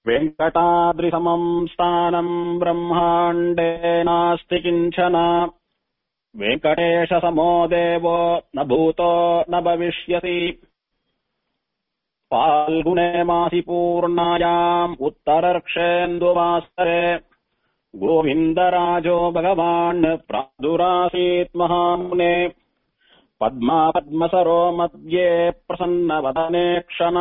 वेङ्कटाद्रिसमम् स्थानम् ब्रह्माण्डे नास्ति किञ्चन वेङ्कटेशसमो देवो न भूतो न भविष्यति फाल्गुने मासि पूर्णायाम् उत्तरर्क्षेन्दुवासरे गोविन्दराजो भगवान् प्रादुरासीत् महामुने पद्मा पद्मसरो मध्ये प्रसन्नवदने क्षण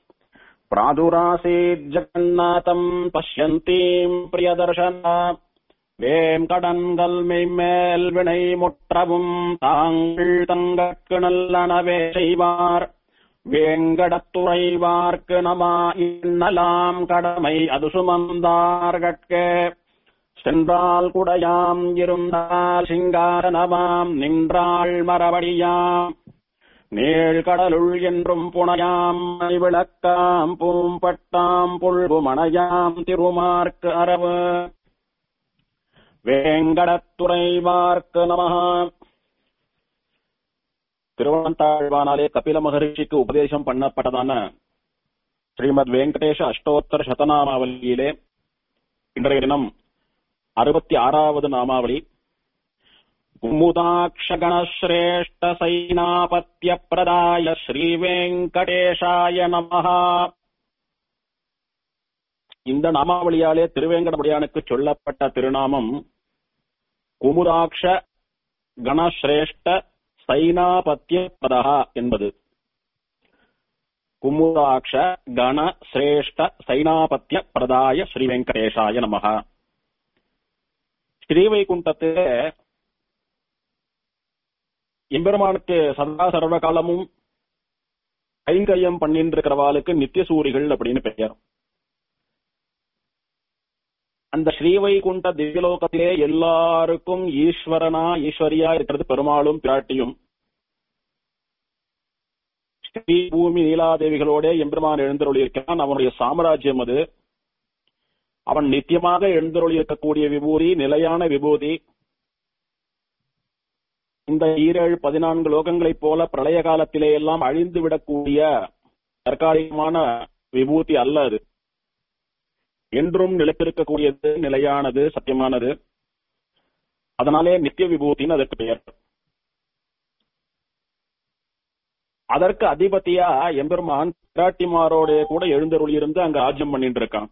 प्रादुरासीज्जगन्नाथम् पश्यन्तीम् प्रियदर्शना வேங்கடன்கள் மெய்மேல் வினை முற்றவும் தாங்கள் தங்கற்கு நல்லனவே செய்வார் வேங்கடத்துறைவார்க்கு நமா இன்னலாம் கடமை அது சுமந்தார்கட்கே சென்றால் குடையாம் இருந்தால் சிங்காரனவாம் நின்றாள் மரபடியாம் நீழ்கடலுள் என்றும் புனையாம் விளக்காம் பூம்பட்டாம் புல்பு மணையாம் திருமார்க்கு அரவு வேங்கடத்துறைவார்க்கு நமஹ திருவனந்தாழ்வானாலே கபில மகரிஷிக்கு உபதேசம் பண்ணப்பட்டதான ஸ்ரீமத் வெங்கடேஷ அஷ்டோத்தர சதநாமாவளியிலே இன்றைய தினம் அறுபத்தி ஆறாவது நாமாவளி குமுதாட்சகணஸ்ரேஷ்ட சைனாபத்திய பிரதாய ஸ்ரீவேங்கடேஷாய நமஹா இந்த நாமாவளியாலே திருவேங்கடமுடியானுக்கு சொல்லப்பட்ட திருநாமம் குமுதாட்ச கணஸ்ரேஷ்ட சைனாபத்திய பதகா என்பது குமுதாட்ச கண சிரேஷ்ட சைனாபத்திய பிரதாய ஸ்ரீ வெங்கடேஷாய நமக ஸ்ரீவைகுண்டத்திலே எம்பெருமானுக்கு சதா சர்வ காலமும் கைங்கரியம் பண்ணிட்டு இருக்கிறவாளுக்கு நித்தியசூரிகள் அப்படின்னு பெயர் அந்த ஸ்ரீவைகுண்ட திவ்யலோகத்திலே எல்லாருக்கும் ஈஸ்வரனா ஈஸ்வரியா இருக்கிறது பெருமாளும் பிராட்டியும் ஸ்ரீ பூமி நீலாதேவிகளோட எம்பெருமான் எழுந்தருளி இருக்கிறான் அவனுடைய சாம்ராஜ்யம் அது அவன் நித்தியமாக எழுந்தருளி இருக்கக்கூடிய விபூதி நிலையான விபூதி இந்த ஈரேழு பதினான்கு லோகங்களைப் போல பிரளய காலத்திலே எல்லாம் அழிந்து விடக்கூடிய தற்காலிகமான விபூதி அல்ல அது என்றும் நிலைத்திருக்கக்கூடியது நிலையானது சத்தியமானது அதனாலே நித்திய விபூதின்னு அதற்கு பெயர் அதற்கு அதிபதியா எம்பெருமான் பிராட்டிமாரோட கூட எழுந்தருளி இருந்து அங்க ராஜ்யம் பண்ணிட்டு இருக்கான்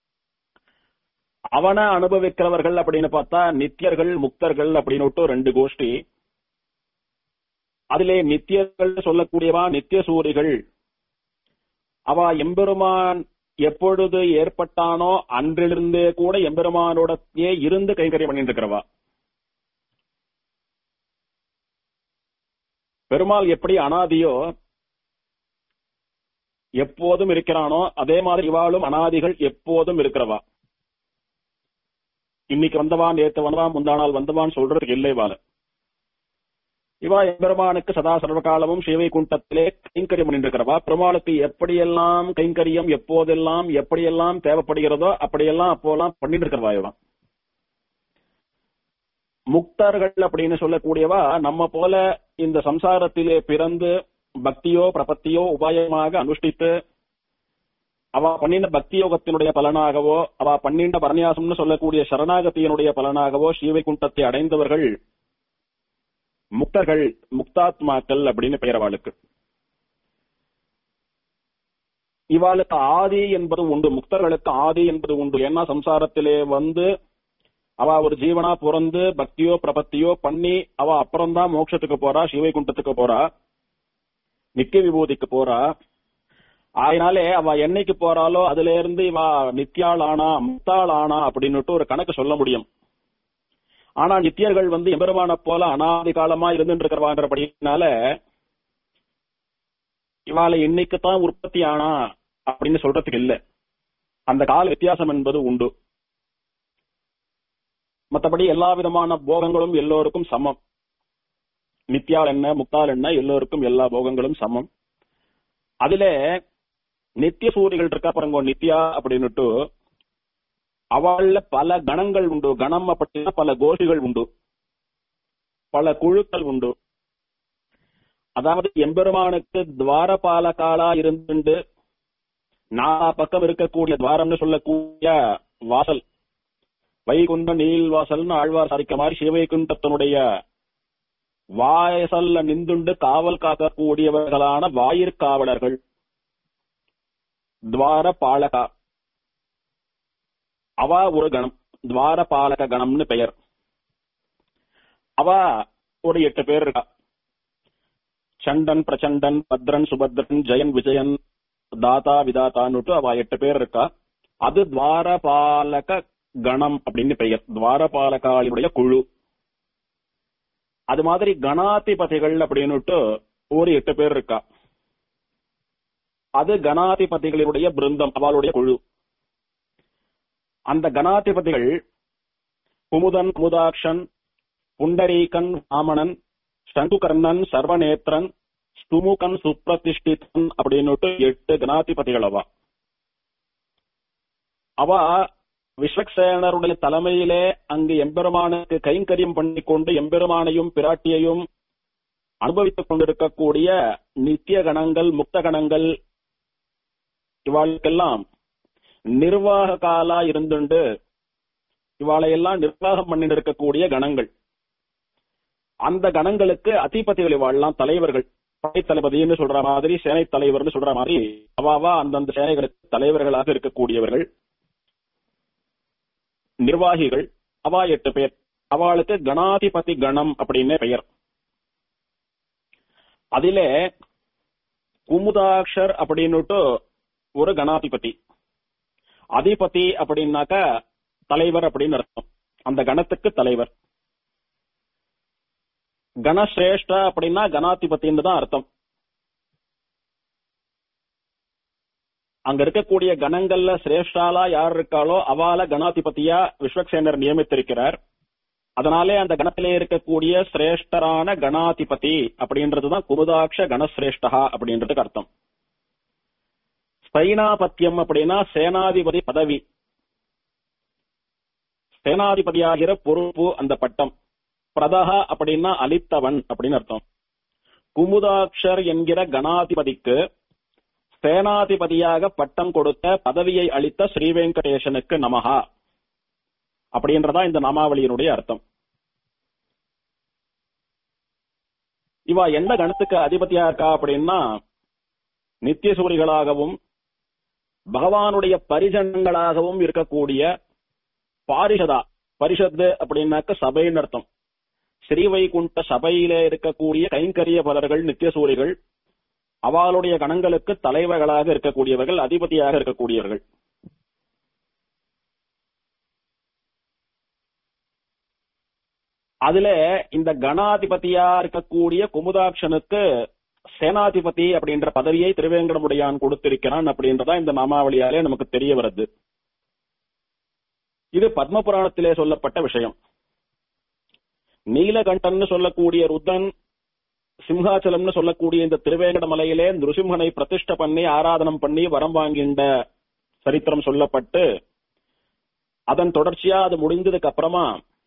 அவனை அனுபவிக்கிறவர்கள் அப்படின்னு பார்த்தா நித்தியர்கள் முக்தர்கள் அப்படின்னு ரெண்டு கோஷ்டி அதிலே நித்தியர்கள் சொல்லக்கூடியவா நித்திய சூரிகள் அவ எம்பெருமான் எப்பொழுது ஏற்பட்டானோ அன்றிலிருந்தே கூட எம்பெருமானோடயே இருந்து கைங்கரியம் பண்ணிட்டு இருக்கிறவா பெருமாள் எப்படி அனாதியோ எப்போதும் இருக்கிறானோ அதே மாதிரி இவாளும் அனாதிகள் எப்போதும் இருக்கிறவா இன்னைக்கு வந்தவான் நேத்து வந்தவான் முந்தானால் வந்தவான் சொல்றதுக்கு இல்லை வாழ இவா எம்பெருமானுக்கு சதா சர்வகாலமும் சேவை குண்டத்திலே கைங்கரியம் பண்ணிருக்கிறவா பெருமாளுக்கு எப்படியெல்லாம் கைங்கரியம் எப்போதெல்லாம் எப்படியெல்லாம் தேவைப்படுகிறதோ அப்படியெல்லாம் அப்போலாம் பண்ணிட்டு இருக்கிறவா இவன் முக்தர்கள் அப்படின்னு சொல்லக்கூடியவா நம்ம போல இந்த சம்சாரத்திலே பிறந்து பக்தியோ பிரபத்தியோ உபாயமாக அனுஷ்டித்து அவ பண்ணின பக்தி யோகத்தினுடைய பலனாகவோ அவ பண்ணின பரநியாசம்னு சொல்லக்கூடிய சரணாகத்தியினுடைய பலனாகவோ ஸ்ரீவைகுண்டத்தை அடைந்தவர்கள் முக்தர்கள் முக்தாத்மாக்கள் அப்படின்னு பெயர் அவளுக்கு இவாளுக்கு ஆதி என்பது உண்டு முக்தர்களுக்கு ஆதி என்பது உண்டு ஏன்னா சம்சாரத்திலே வந்து அவ ஒரு ஜீவனா பிறந்து பக்தியோ பிரபத்தியோ பண்ணி அவ அப்புறம்தான் மோட்சத்துக்கு போறா சிவைகுண்டத்துக்கு போறா நித்திய விபூதிக்கு போறா அதனாலே அவ என்னைக்கு போறாளோ அதுல இருந்து இவ நித்தியாள் ஆனா முக்தாள் ஆனா அப்படின்னுட்டு ஒரு கணக்கு சொல்ல முடியும் ஆனா நித்தியர்கள் வந்து எம்பெருமான போல அனாதி காலமா இருந்துட்டு இருக்கிறவான்றபடினால இவாளை இன்னைக்கு தான் உற்பத்தி ஆனா அப்படின்னு சொல்றதுக்கு இல்ல அந்த கால வித்தியாசம் என்பது உண்டு மற்றபடி எல்லா விதமான போகங்களும் எல்லோருக்கும் சமம் நித்யால் என்ன முக்தால் என்ன எல்லோருக்கும் எல்லா போகங்களும் சமம் அதுல நித்திய சூரிகள் இருக்கா பாருங்க நித்யா அப்படின்னுட்டு அவள்ல பல கணங்கள் உண்டு கணம் அப்படின்னா பல கோஷிகள் உண்டு பல குழுக்கள் உண்டு அதாவது எம்பெருமானுக்கு துவாரபாலகாலா இருந்துண்டு நாலா பக்கம் இருக்கக்கூடிய துவாரம்னு சொல்லக்கூடிய வாசல் வைகுண்ட நீல் வாசல்னு ஆழ்வார் சாதிக்க மாதிரி சிவவைகுண்டத்தினுடைய வாசல்ல நின்றுண்டு காவல் காக்கக்கூடியவர்களான வாயிற்காவலர்கள் துவார பாலகா அவ ஒரு கணம் துவார பாலக கணம்னு பெயர் அவ ஒரு எட்டு பேர் இருக்கா சண்டன் பிரச்சண்டன் பத்ரன் சுபத்ரன் ஜெயன் விஜயன் தாத்தா விதாத்தான்னுட்டு அவ எட்டு பேர் இருக்கா அது துவாரபாலக கணம் அப்படின்னு பெயர் துவாரபாலகாளியுடைய குழு அது மாதிரி கணாதிபதிகள் அப்படின்னுட்டு ஒரு எட்டு பேர் இருக்கா அது கணாதிபதிகளுடைய பிருந்தம் அவளுடைய குழு அந்த கணாதிபதிகள் குமுதன் குமுதாக்ஷன் புண்டரீகன் வாமணன் சங்குகர்ணன் சர்வநேத்திரன் ஸ்துமுகன் சுப்பிரதிஷ்டிதன் அப்படின்னுட்டு எட்டு கணாதிபதிகள் அவ அவ விஸ்வக்சேனருடைய தலைமையிலே அங்கு எம்பெருமானுக்கு கைங்கரியம் பண்ணிக்கொண்டு எம்பெருமானையும் பிராட்டியையும் அனுபவித்துக் கொண்டிருக்கக்கூடிய நித்திய கணங்கள் முக்த கணங்கள் இவாளுக்கெல்லாம் நிர்வாக காலா இருந்துண்டு இவாளையெல்லாம் நிர்வாகம் பண்ணிட்டு இருக்கக்கூடிய கணங்கள் அந்த கணங்களுக்கு அதிபதிகள் இவாள்லாம் தலைவர்கள் படைத்தளபதினு சொல்ற மாதிரி சேனை தலைவர்னு சொல்ற மாதிரி அவாவா அந்தந்த சேனைகளுக்கு தலைவர்களாக இருக்கக்கூடியவர்கள் நிர்வாகிகள் அவா எட்டு பேர் அவளுக்கு கணாதிபதி கணம் அப்படின்னு பெயர் அதிலே குமுதாக்ஷர் அப்படின்னுட்டு ஒரு கணாதிபதி அதிபதி அப்படின்னாக்க தலைவர் அப்படின்னு அர்த்தம் அந்த கணத்துக்கு தலைவர் கணசிரேஷ்ட அப்படின்னா கணாதிபதின்னு தான் அர்த்தம் அங்க இருக்கக்கூடிய கணங்கள்ல சிரேஷ்டாலா யார் இருக்காளோ அவால கணாதிபதியா விஸ்வக்சேனர் நியமித்திருக்கிறார் அதனாலே அந்த கணத்திலே இருக்கக்கூடிய சிரேஷ்டரான கணாதிபதி அப்படின்றதுதான் குமுதாட்ச கணசிரேஷ்டா அப்படின்றதுக்கு அர்த்தம் சைனாபத்தியம் அப்படின்னா சேனாதிபதி பதவி சேனாதிபதியாகிற பொறுப்பு அந்த பட்டம் பிரதகா அப்படின்னா அலித்தவன் அப்படின்னு அர்த்தம் குமுதாக்ஷர் என்கிற கணாதிபதிக்கு சேனாதிபதியாக பட்டம் கொடுத்த பதவியை அளித்த ஸ்ரீவெங்கடேசனுக்கு நமகா அப்படின்றதா இந்த நாமாவளியினுடைய அர்த்தம் இவா எந்த கணத்துக்கு அதிபதியா இருக்கா அப்படின்னா நித்தியசூரிகளாகவும் பகவானுடைய பரிஜனங்களாகவும் இருக்கக்கூடிய பாரிஷதா பரிஷத்து அப்படின்னாக்க சபைன்னு அர்த்தம் ஸ்ரீவைகுண்ட சபையிலே இருக்கக்கூடிய கைங்கரிய பலர்கள் நித்தியசூரிகள் அவளுடைய கணங்களுக்கு தலைவர்களாக இருக்கக்கூடியவர்கள் அதிபதியாக இருக்கக்கூடியவர்கள் அதுல இந்த கணாதிபதியா இருக்கக்கூடிய குமுதாட்சனுக்கு சேனாதிபதி அப்படின்ற பதவியை திருவேங்கடமுடையான் கொடுத்திருக்கிறான் அப்படின்றதா இந்த நாமாவளியாலே நமக்கு தெரிய வருது இது பத்ம புராணத்திலே சொல்லப்பட்ட விஷயம் நீலகண்டன் சொல்லக்கூடிய ருத்தன் சிம்ஹாச்சலம்னு சொல்லக்கூடிய இந்த திருவேங்கட மலையிலே நிருசிம்ஹனை பிரதிஷ்ட பண்ணி ஆராதனம் பண்ணி வரம் வாங்கின்ற சரித்திரம் சொல்லப்பட்டு அதன் தொடர்ச்சியா அது முடிந்ததுக்கு அப்புறமா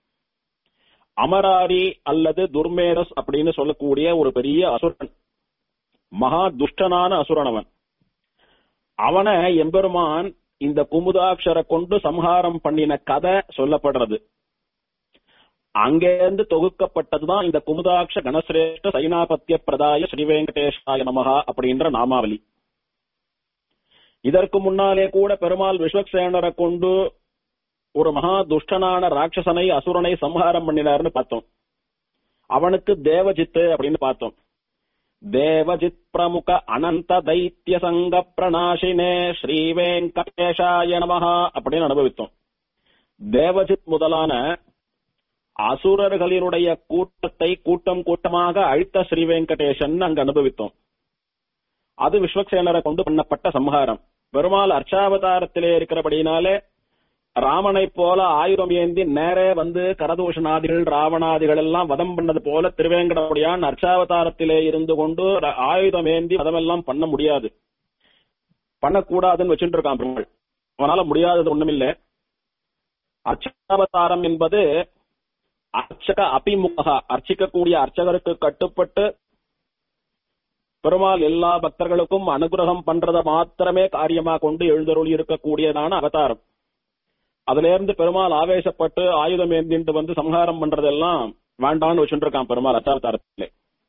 அமராரி அல்லது துர்மேரஸ் அப்படின்னு சொல்லக்கூடிய ஒரு பெரிய அசுரன் மகா துஷ்டனான அசுரன் அவன் அவனை எம்பெருமான் இந்த குமுதாட்சர கொண்டு சம்ஹாரம் பண்ணின கதை சொல்லப்படுறது அங்கேருந்து தொகுக்கப்பட்டதுதான் இந்த குமுதாட்ச கணசிரேஷ்ட சைனாபத்திய பிரதாய ஸ்ரீவேங்கடேஷாய நமகா அப்படின்ற நாமாவளி இதற்கு முன்னாலே கூட பெருமாள் விஸ்வக்சேனரை கொண்டு ஒரு மகா துஷ்டனான ராட்சசனை அசுரனை சம்ஹாரம் பண்ணினார்னு பார்த்தோம் அவனுக்கு தேவஜித்து அப்படின்னு பார்த்தோம் தேவஜித் பிரமுக அனந்த தைத்திய சங்க பிரணாசினே ஸ்ரீ வெங்கடேஷாய நமஹா அப்படின்னு அனுபவித்தோம் தேவஜித் முதலான அசுரர்களினுடைய கூட்டத்தை கூட்டம் கூட்டமாக அழித்த ஸ்ரீ வெங்கடேசன் அங்கு அனுபவித்தோம் அது விஸ்வக்சேனரை கொண்டு பண்ணப்பட்ட சம்ஹாரம் பெருமாள் அர்ச்சாவதாரத்திலே இருக்கிறபடினாலே ராமனை போல ஆயுதம் ஏந்தி நேரே வந்து கரதூஷணாதிகள் ராவணாதிகள் எல்லாம் வதம் பண்ணது போல திருவேங்கடமுடியான் அர்ச்சாவதாரத்திலே இருந்து கொண்டு ர- ஆயுதம் ஏந்தி வதமெல்லாம் பண்ண முடியாது பண்ணக்கூடாதுன்னு வச்சுட்டு இருக்கான் பெருமாள் அவனால முடியாதது ஒண்ணுமில்ல அர்ச்சாவதாரம் என்பது அர்ச்சக அபிமுக அர்ச்சிக்கக்கூடிய அர்ச்சகருக்கு கட்டுப்பட்டு பெருமாள் எல்லா பக்தர்களுக்கும் அனுகிரகம் பண்றத மாத்திரமே காரியமா கொண்டு எழுந்தருளி இருக்கக்கூடியதான அவதாரம் அதுல இருந்து பெருமாள் ஆவேசப்பட்டு ஆயுதம் ஏந்திட்டு வந்து சம்ஹாரம் பண்றதெல்லாம் வேண்டான்னு வச்சுட்டு இருக்கான் பெருமாள் அச்சாவதாரத்திலே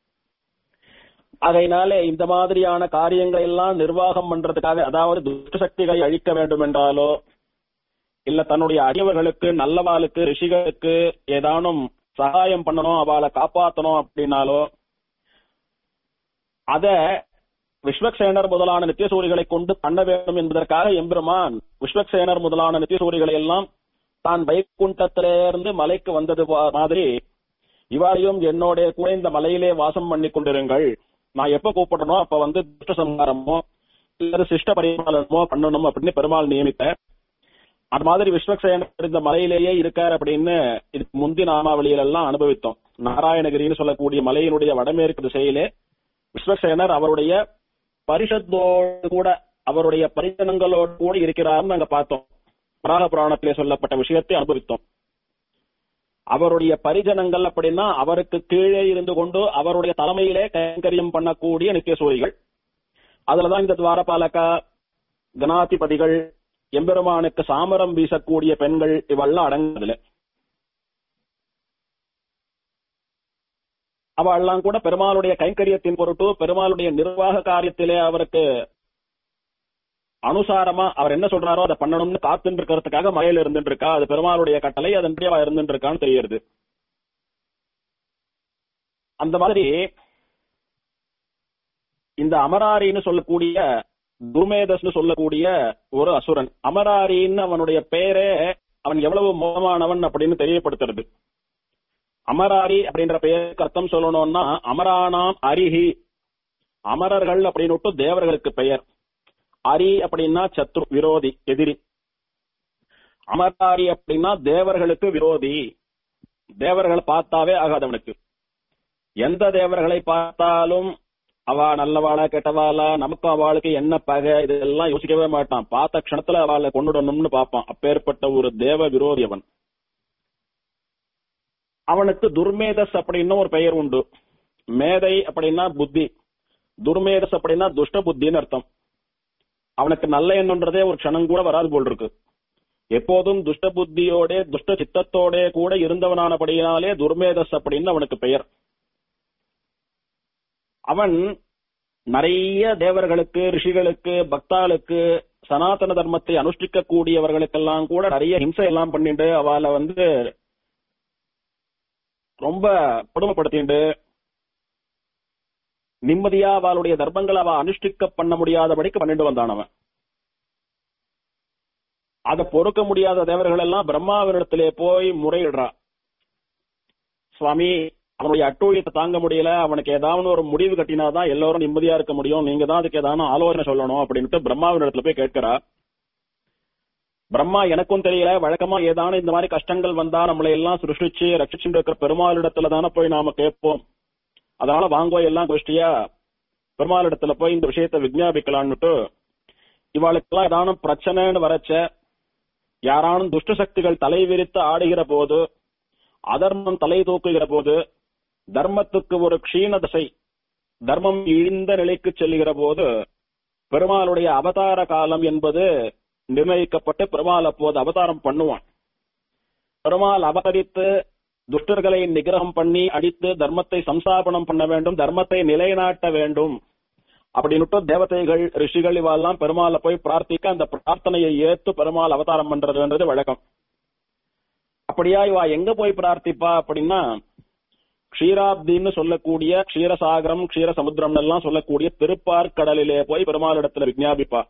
அதனால இந்த மாதிரியான காரியங்களை எல்லாம் நிர்வாகம் பண்றதுக்காக அதாவது துஷ்ட சக்திகளை அழிக்க வேண்டும் என்றாலோ இல்ல தன்னுடைய அடியவர்களுக்கு நல்லவாளுக்கு ரிஷிகளுக்கு ஏதானும் சகாயம் பண்ணணும் அவளை காப்பாத்தணும் அப்படின்னாலோ அத விஸ்வக்சேனர் முதலான நித்தியசூரிகளை கொண்டு பண்ண வேண்டும் என்பதற்காக எம்பெருமான் விஸ்வக்சேனர் முதலான நித்தியசூரிகளை எல்லாம் தான் வைகுண்டத்திலிருந்து மலைக்கு வந்தது பா- மாதிரி இவாளையும் என்னோட கூட இந்த மலையிலே வாசம் பண்ணி கொண்டிருங்கள் நான் எப்ப கூப்பிடணும் அப்ப வந்து துஷ்ட சம்ஹாரமோ இல்லது சிஷ்ட பரிமாலனமோ பண்ணணும் அப்படின்னு பெருமாள் நியமித்த அந்த மாதிரி விஸ்வக்சேனர் இந்த மலையிலேயே இருக்கார் அப்படின்னு இதுக்கு முந்தி நாமாவளியில எல்லாம் அனுபவித்தோம் நாராயணகிரின்னு சொல்லக்கூடிய மலையினுடைய வடமேற்கு திசையிலே விஸ்வசேனர் அவருடைய பரிஷத்தோடு கூட அவருடைய பரிசனங்களோடு கூட இருக்கிறார்னு நாங்க பார்த்தோம் வராக புராணத்திலே சொல்லப்பட்ட விஷயத்தை அனுபவித்தோம் அவருடைய பரிஜனங்கள் அப்படின்னா அவருக்கு கீழே இருந்து கொண்டு அவருடைய தலைமையிலே கைங்கரியம் பண்ணக்கூடிய நித்தியசூரிகள் அதுலதான் இந்த துவாரபாலகா கணாதிபதிகள் எம்பெருமானுக்கு சாமரம் வீசக்கூடிய பெண்கள் இவெல்லாம் அடங்குதுல அவெல்லாம் கூட பெருமாளுடைய கைங்கரியத்தின் பொருட்டு பெருமாளுடைய நிர்வாக காரியத்திலே அவருக்கு அனுசாரமா அவர் என்ன சொல்றாரோ அதை பண்ணணும்னு காத்துட்டு இருக்கிறதுக்காக மலையில இருந்துட்டு இருக்கா அது பெருமாளுடைய கட்டளை அதன்படி அவ இருந்துட்டு இருக்கான்னு தெரியுது அந்த மாதிரி இந்த அமராரின்னு சொல்லக்கூடிய துர்மேதஸ்னு சொல்லக்கூடிய ஒரு அசுரன் அமராரின்னு அவனுடைய பெயரே அவன் எவ்வளவு மோசமானவன் அப்படின்னு தெரியப்படுத்துறது அமராரி அப்படின்ற பெயருக்கு அர்த்தம் சொல்லணும்னா அமரானாம் அரிஹி அமரர்கள் அப்படின்னு தேவர்களுக்கு பெயர் அரி அப்படின்னா சத்ரு விரோதி எதிரி அமராரி அப்படின்னா தேவர்களுக்கு விரோதி தேவர்களை பார்த்தாவே ஆகாதவனுக்கு எந்த தேவர்களை பார்த்தாலும் அவ நல்லவாளா கெட்டவாளா நமக்கு அவளுக்கு என்ன பகை இதெல்லாம் யோசிக்கவே மாட்டான் பார்த்த க்ஷணத்துல அவளை கொண்டுடணும்னு பார்ப்பான் அப்பேற்பட்ட ஒரு தேவ விரோதி அவன் அவனுக்கு துர்மேதஸ் அப்படின்னு ஒரு பெயர் உண்டு மேதை அப்படின்னா புத்தி துர்மேதஸ் அப்படின்னா துஷ்ட புத்தின்னு அர்த்தம் அவனுக்கு நல்ல எண்ணம்ன்றதே ஒரு க்ஷணம் கூட வராது போல் இருக்கு எப்போதும் துஷ்ட புத்தியோட துஷ்ட சித்தத்தோட கூட இருந்தவனானபடியினாலே துர்மேதஸ் அப்படின்னு அவனுக்கு பெயர் அவன் நிறைய தேவர்களுக்கு ரிஷிகளுக்கு பக்தாளுக்கு சனாதன தர்மத்தை அனுஷ்டிக்க கூடியவர்களுக்கெல்லாம் கூட நிறைய ஹிம்சை எல்லாம் பண்ணிட்டு அவளை வந்து ரொம்ப கொடுமைப்படுத்திண்டு நிம்மதியா அவளுடைய தர்மங்களை அவ அனுஷ்டிக்க பண்ண முடியாதபடிக்கு பண்ணிட்டு வந்தான் அவன் அதை பொறுக்க முடியாத தேவர்கள் எல்லாம் பிரம்மாவினிடத்திலே போய் முறையிடுறா சுவாமி அவனுடைய அட்டூழியத்தை தாங்க முடியல அவனுக்கு ஏதாவது ஒரு முடிவு கட்டினாதான் எல்லாரும் நிம்மதியா இருக்க முடியும் நீங்க தான் அதுக்கு ஏதாவது ஆலோசனை சொல்லணும் அப்படின்ட்டு பிரம்மாவினிடத்துல போய் கேட்கிறா பிரம்மா எனக்கும் தெரியல வழக்கமா ஏதான இந்த மாதிரி கஷ்டங்கள் வந்தா நம்மளை எல்லாம் சிருஷ்டிச்சு ரட்சிச்சுட்டு இருக்கிற பெருமாளிடத்துல தானே போய் நாம கேட்போம் அதனால வாங்கோ எல்லாம் கோஷ்டியா பெருமாளிடத்துல போய் இந்த விஷயத்தை விஜாபிக்கலான்னுட்டு இவாளுக்கெல்லாம் ஏதானும் பிரச்சனைன்னு வரச்ச யாரானும் துஷ்ட சக்திகள் தலை விரித்து ஆடுகிற போது அதர்மம் தலை தூக்குகிற போது தர்மத்துக்கு ஒரு க்ஷீண தசை தர்மம் இழிந்த நிலைக்கு செல்லுகிற போது பெருமாளுடைய அவதார காலம் என்பது நிர்ணயிக்கப்பட்டு பெருமாள் அப்போது அவதாரம் பண்ணுவான் பெருமாள் அவதரித்து துஷ்டர்களை நிகிரகம் பண்ணி அடித்து தர்மத்தை சம்ஸ்தாபனம் பண்ண வேண்டும் தர்மத்தை நிலைநாட்ட வேண்டும் அப்படின்னுட்டு தேவதைகள் ரிஷிகள் இவெல்லாம் பெருமாளை போய் பிரார்த்திக்க அந்த பிரார்த்தனையை ஏத்து பெருமாள் அவதாரம் பண்றதுன்றது வழக்கம் அப்படியா இவா எங்க போய் பிரார்த்திப்பா அப்படின்னா க்ஷீராப்தின்னு சொல்லக்கூடிய க்ஷீரசாகரம் க்ஷீர சமுத்திரம் எல்லாம் சொல்லக்கூடிய திருப்பார்கடலிலே போய் பெருமாளிடத்துல விஜாபிப்பா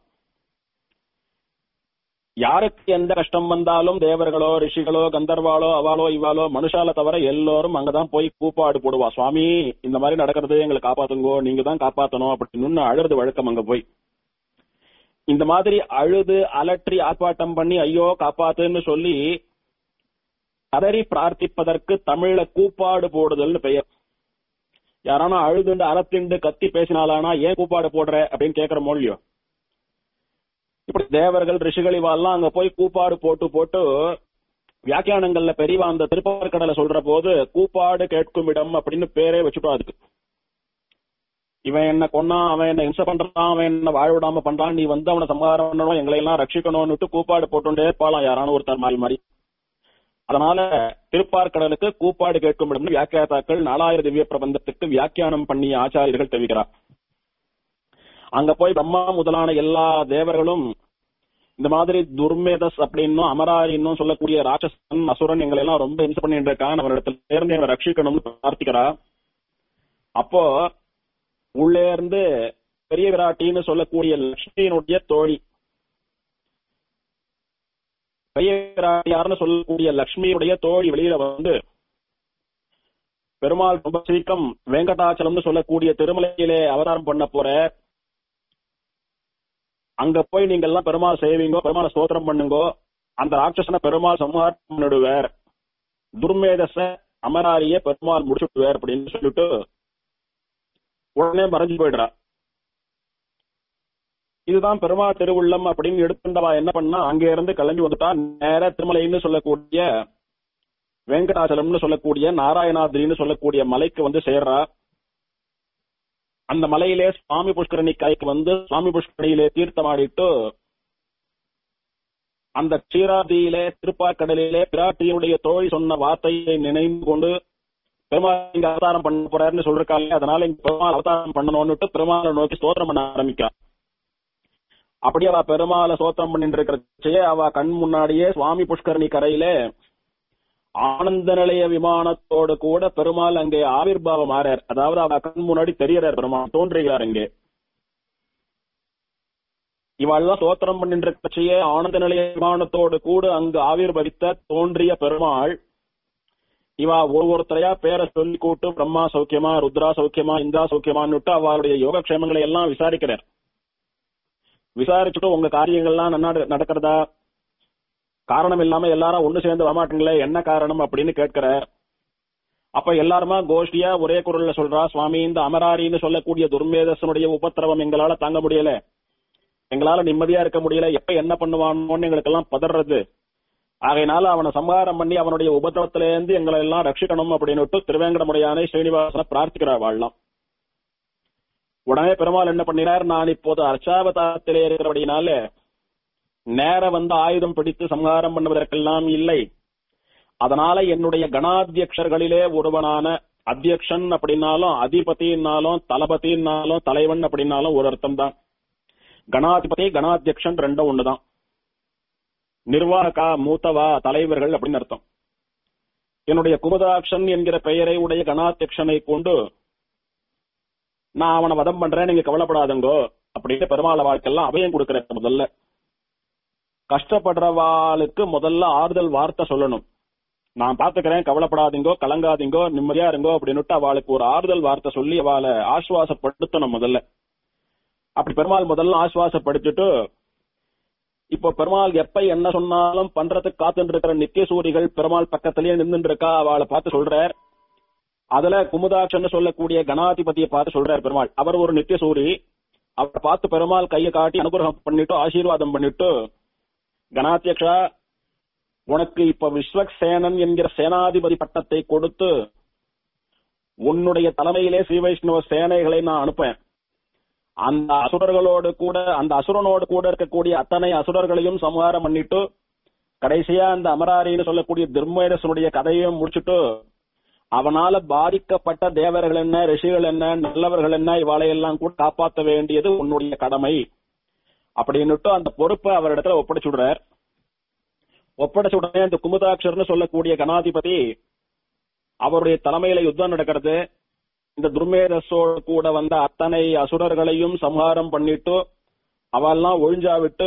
யாருக்கு எந்த கஷ்டம் வந்தாலும் தேவர்களோ ரிஷிகளோ கந்தர்வாளோ அவாளோ இவாளோ மனுஷால தவிர எல்லோரும் அங்கதான் போய் கூப்பாடு போடுவா சுவாமி இந்த மாதிரி நடக்கிறது எங்களை காப்பாத்துங்கோ நீங்க தான் காப்பாத்தணும் அப்படின்னு அழுறது வழக்கம் அங்க போய் இந்த மாதிரி அழுது அலற்றி ஆர்ப்பாட்டம் பண்ணி ஐயோ காப்பாத்துன்னு சொல்லி கதறி பிரார்த்திப்பதற்கு தமிழ்ல கூப்பாடு போடுதல்னு பெயர் யாரானா அழுதுண்டு அறத்திண்டு கத்தி பேசினாலானா ஏன் கூப்பாடு போடுற அப்படின்னு கேக்குற மொழியோ இப்படி தேவர்கள் ரிஷிகள் இவெல்லாம் அங்க போய் கூப்பாடு போட்டு போட்டு வியாக்கியானங்கள்ல பெரியவா அந்த திருப்பார்கடலை சொல்ற போது கூப்பாடு கேட்கும் இடம் அப்படின்னு பேரே வச்சுட்டோம் அதுக்கு இவன் என்ன கொன்னான் அவன் என்ன இம்சை பண்றான் அவன் என்ன வாழ விடாம பண்றான் நீ வந்து அவனை சமாதானம் பண்ணணும் எங்களை எல்லாம் ரட்சிக்கணும்னுட்டு கூப்பாடு போட்டுட்டே இருப்பாளாம் யாரான ஒருத்தர் மாறி மாறி அதனால திருப்பார்கடலுக்கு கூப்பாடு கேட்கும் இடம் வியாக்கியாதாக்கள் நாலாயிர திவ்ய பிரபந்தத்துக்கு வியாக்கியானம் பண்ணிய ஆச்சாரியர்கள் தெரிவிக்கிறார் அங்க போய் பிரம்மா முதலான எல்லா தேவர்களும் இந்த மாதிரி துர்மேதஸ் அப்படின்னும் அமராரின்னும் சொல்லக்கூடிய ராட்சசன் அசுரன் எங்களை எல்லாம் ரொம்ப இம்சை பண்ணிட்டு இருக்கான் அவரிடத்துல இருந்து எங்களை ரட்சிக்கணும்னு பிரார்த்திக்கிறா அப்போ உள்ளே இருந்து பெரிய விராட்டின்னு சொல்லக்கூடிய லட்சுமியினுடைய தோழி பெரிய விராட்டியார்னு சொல்லக்கூடிய லட்சுமியுடைய தோழி வெளியில வந்து பெருமாள் ரொம்ப சீக்கிரம் வெங்கடாச்சலம்னு சொல்லக்கூடிய திருமலையிலே அவதாரம் பண்ண போற அங்க போய் நீங்க எல்லாம் பெருமாள் செய்வீங்கோ பெருமாளை ஸ்தோத்திரம் பண்ணுங்கோ அந்த ராட்சசனை பெருமாள் சம்ஹாரம் பண்ணிடுவார் துர்மேதச அமராரிய பெருமாள் முடிச்சுடுவார் அப்படின்னு சொல்லிட்டு உடனே மறைஞ்சு போயிடுறா இதுதான் பெருமாள் திருவுள்ளம் அப்படின்னு எடுத்துட்டவா என்ன பண்ணா அங்க இருந்து கிளம்பி வந்துட்டா நேர திருமலைன்னு சொல்லக்கூடிய வெங்கடாச்சலம்னு சொல்லக்கூடிய நாராயணாதிரின்னு சொல்லக்கூடிய மலைக்கு வந்து சேர்றா அந்த மலையிலே சுவாமி புஷ்கரணி கரைக்கு வந்து சுவாமி புஷ்கரணியிலே தீர்த்தமாடிட்டு அந்த க்ஷீராதியிலே திருப்பாக்கடலிலே பிராட்டியுடைய தோழி சொன்ன வார்த்தையை நினைந்து கொண்டு பெருமாள் இங்க அவதாரம் பண்ண போறாருன்னு சொல்றாங்க அதனால இங்க பெருமாள் அவதாரம் பண்ணணும்னுட்டு பெருமாளை நோக்கி ஸ்தோத்திரம் பண்ண ஆரம்பிக்கிறான் அப்படியே அவ பெருமாளை ஸ்தோத்திரம் பண்ணிட்டு இருக்கிறச்சே அவ கண் முன்னாடியே சுவாமி புஷ்கரணி கரையிலே ஆனந்த நிலைய விமானத்தோடு கூட பெருமாள் அங்கே ஆவிர்பாவம் ஆறார் அதாவது அவ கண் முன்னாடி தெரியறார் பெருமாள் தோன்றுகிறார் அங்கே இவாள்லாம் சோத்திரம் பண்ணிட்டு இருக்கச்சையே ஆனந்த நிலைய விமானத்தோடு கூட அங்கு ஆவிர்வதித்த தோன்றிய பெருமாள் இவா ஒரு ஒருத்தரையா பேரை சொல்லி கூட்டு பிரம்மா சௌக்கியமா ருத்ரா சௌக்கியமா இந்தா சௌக்கியமான்னுட்டு அவளுடைய யோகக்ஷேமங்களை எல்லாம் விசாரிக்கிறார் விசாரிச்சுட்டு உங்க காரியங்கள்லாம் நன்னா நடக்கிறதா காரணம் இல்லாம எல்லாரும் ஒண்ணு சேர்ந்து வரமாட்டீங்களே என்ன காரணம் அப்படின்னு கேட்கிற அப்ப எல்லாருமா கோஷ்டியா ஒரே குரல்ல சொல்றா சுவாமி இந்த அமராரின்னு சொல்லக்கூடிய துர்மேதசனுடைய உபத்திரவம் எங்களால தாங்க முடியல எங்களால நிம்மதியா இருக்க முடியல எப்ப என்ன பண்ணுவானோன்னு எங்களுக்கெல்லாம் பதறது ஆகையினால அவனை சம்ஹாரம் பண்ணி அவனுடைய உபத்திரவத்தில இருந்து எங்களை எல்லாம் ரட்சிக்கணும் அப்படின்னு திருவேங்கடமுடையானை ஸ்ரீனிவாசனை பிரார்த்திக்கிறார் வாழலாம் உடனே பெருமாள் என்ன பண்ணினார் நான் இப்போது அர்ச்சாவதாரத்திலே இருக்கிறபடினால நேர வந்து ஆயுதம் பிடித்து சம்ஹாரம் பண்ணுவதற்கெல்லாம் இல்லை அதனால என்னுடைய கணாத்தியக்ஷர்களிலே ஒருவனான அத்தியக்ஷன் அப்படின்னாலும் அதிபதினாலும் தளபதினாலும் தலைவன் அப்படின்னாலும் ஒரு அர்த்தம் தான் கணாதிபதி கணாத்தியக்ஷன் ரெண்டும் ஒண்ணுதான் நிர்வாகா மூத்தவா தலைவர்கள் அப்படின்னு அர்த்தம் என்னுடைய குமுதாக்ஷன் என்கிற பெயரை உடைய கணாத்தியக்ஷனை கொண்டு நான் அவனை வதம் பண்றேன் நீங்க கவலைப்படாதுங்கோ அப்படின்னு பெருமாள் வாழ்க்கெல்லாம் அபயம் கொடுக்கிறேன் முதல்ல கஷ்டப்படுறவாளுக்கு முதல்ல ஆறுதல் வார்த்தை சொல்லணும் நான் பாத்துக்கிறேன் கவலைப்படாதீங்கோ கலங்காதீங்கோ நிம்மதியா இருங்கோ அப்படின்னுட்டு அவளுக்கு ஒரு ஆறுதல் வார்த்தை சொல்லி அவளை ஆசுவாசப்படுத்தணும் முதல்ல அப்படி பெருமாள் முதல்ல ஆசுவாசப்படுத்திட்டு இப்போ பெருமாள் எப்ப என்ன சொன்னாலும் பண்றதுக்கு காத்துட்டு இருக்கிற நித்திய சூரிகள் பெருமாள் பக்கத்திலேயே நின்றுட்டு இருக்கா அவளை பார்த்து சொல்றார் அதுல குமுதாட்சன்னு சொல்லக்கூடிய கணாதிபதியை பார்த்து சொல்றார் பெருமாள் அவர் ஒரு நித்திய சூரி அவரை பார்த்து பெருமாள் கையை காட்டி அனுகிரகம் பண்ணிட்டு ஆசீர்வாதம் பண்ணிட்டு கணாத்தியக்ஷா உனக்கு இப்ப விஸ்வக்சேனன் என்கிற சேனாதிபதி பட்டத்தை கொடுத்து உன்னுடைய தலைமையிலே ஸ்ரீ வைஷ்ணவ சேனைகளை நான் அனுப்பேன் அந்த அசுரர்களோடு கூட அந்த அசுரனோடு கூட இருக்கக்கூடிய அத்தனை அசுரர்களையும் சம்ஹாரம் பண்ணிட்டு கடைசியா அந்த அமராரின்னு சொல்லக்கூடிய திருமேதசனுடைய கதையும் முடிச்சுட்டு அவனால பாதிக்கப்பட்ட தேவர்கள் என்ன ரிஷிகள் என்ன நல்லவர்கள் என்ன இவாளையெல்லாம் கூட காப்பாற்ற வேண்டியது உன்னுடைய கடமை அப்படின்னுட்டு அந்த பொறுப்பை அவரிடத்துல ஒப்படைச்சுடுறார் ஒப்படைச்ச உடனே அந்த குமுதாட்சர்னு சொல்லக்கூடிய கணாதிபதி அவருடைய தலைமையில யுத்தம் நடக்கிறது இந்த துர்மேதஸோடு கூட வந்த அத்தனை அசுரர்களையும் சம்ஹாரம் பண்ணிட்டு அவெல்லாம் ஒழிஞ்சா விட்டு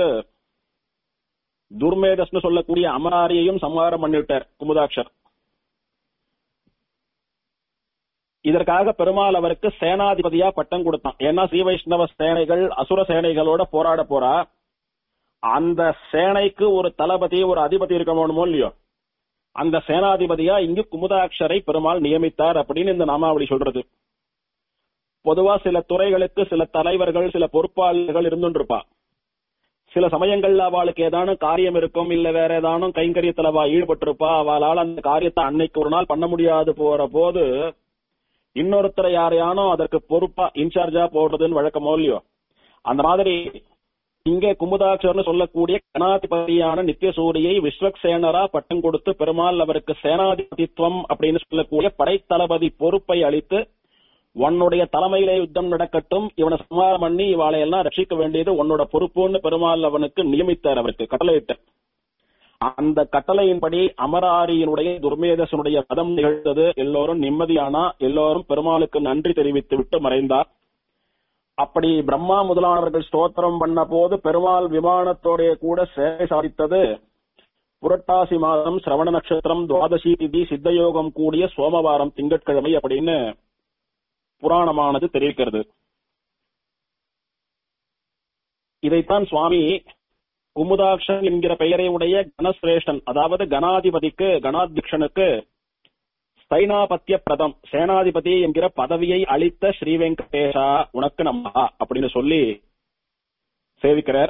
துர்மேதஸ்னு சொல்லக்கூடிய அமராரியையும் சம்ஹாரம் பண்ணிவிட்டார் குமுதாட்சர் இதற்காக பெருமாள் அவருக்கு சேனாதிபதியா பட்டம் கொடுத்தான் ஏன்னா ஸ்ரீ வைஷ்ணவ சேனைகள் அசுர சேனைகளோட போராட போறா அந்த சேனைக்கு ஒரு தளபதி ஒரு அதிபதி இருக்க வேணுமோ இல்லையோ அந்த சேனாதிபதியா இங்கு குமுதாட்சரை பெருமாள் நியமித்தார் அப்படின்னு இந்த நாமாவளி சொல்றது பொதுவா சில துறைகளுக்கு சில தலைவர்கள் சில பொறுப்பாளர்கள் இருந்துருப்பா சில சமயங்கள்ல அவளுக்கு ஏதானும் காரியம் இருக்கும் இல்ல வேற ஏதானும் கைங்கரியத்துல அவ ஈடுபட்டிருப்பா அவளால் அந்த காரியத்தை அன்னைக்கு ஒரு நாள் பண்ண முடியாது போற போது இன்னொருத்தரை யாரையானோ அதற்கு பொறுப்பா இன்சார்ஜா போடுறதுன்னு வழக்கமோ இல்லையோ அந்த மாதிரி இங்கே குமுதாட்சர்னு சொல்லக்கூடிய கணாதிபதியான நித்தியசூரியை விஸ்வக்சேனரா பட்டம் கொடுத்து பெருமாள் அவருக்கு சேனாதிபதித்துவம் அப்படின்னு சொல்லக்கூடிய படைத்தளபதி பொறுப்பை அளித்து உன்னுடைய தலைமையிலே யுத்தம் நடக்கட்டும் இவனை சமாதானம் பண்ணி இவாளை எல்லாம் ரட்சிக்க வேண்டியது உன்னோட பொறுப்புன்னு பெருமாள் அவனுக்கு நியமித்தார் அவருக்கு கட்டளையிட்டார் அந்த கட்டளையின்படி அமராரியினுடைய துர்மேதசனுடைய வதம் நிகழ்ந்தது எல்லோரும் நிம்மதியானா எல்லோரும் பெருமாளுக்கு நன்றி தெரிவித்து விட்டு மறைந்தார் அப்படி பிரம்மா முதலானவர்கள் ஸ்தோத்திரம் பண்ண போது பெருமாள் விமானத்தோடைய கூட சேவை சாதித்தது புரட்டாசி மாதம் சிரவண நட்சத்திரம் துவாதசி திதி சித்தயோகம் கூடிய சோமவாரம் திங்கட்கிழமை அப்படின்னு புராணமானது தெரிவிக்கிறது இதைத்தான் சுவாமி குமுதாக்ஷன் என்கிற பெயரை உடைய கணசிரேஷ்டன் அதாவது கணாதிபதிக்கு கணாத்தியக்ஷனுக்கு ஸ்தைனாபத்திய பிரதம் சேனாதிபதி என்கிற பதவியை அளித்த ஸ்ரீ வெங்கடேஷா உனக்கு நம்மா அப்படின்னு சொல்லி சேவிக்கிறார்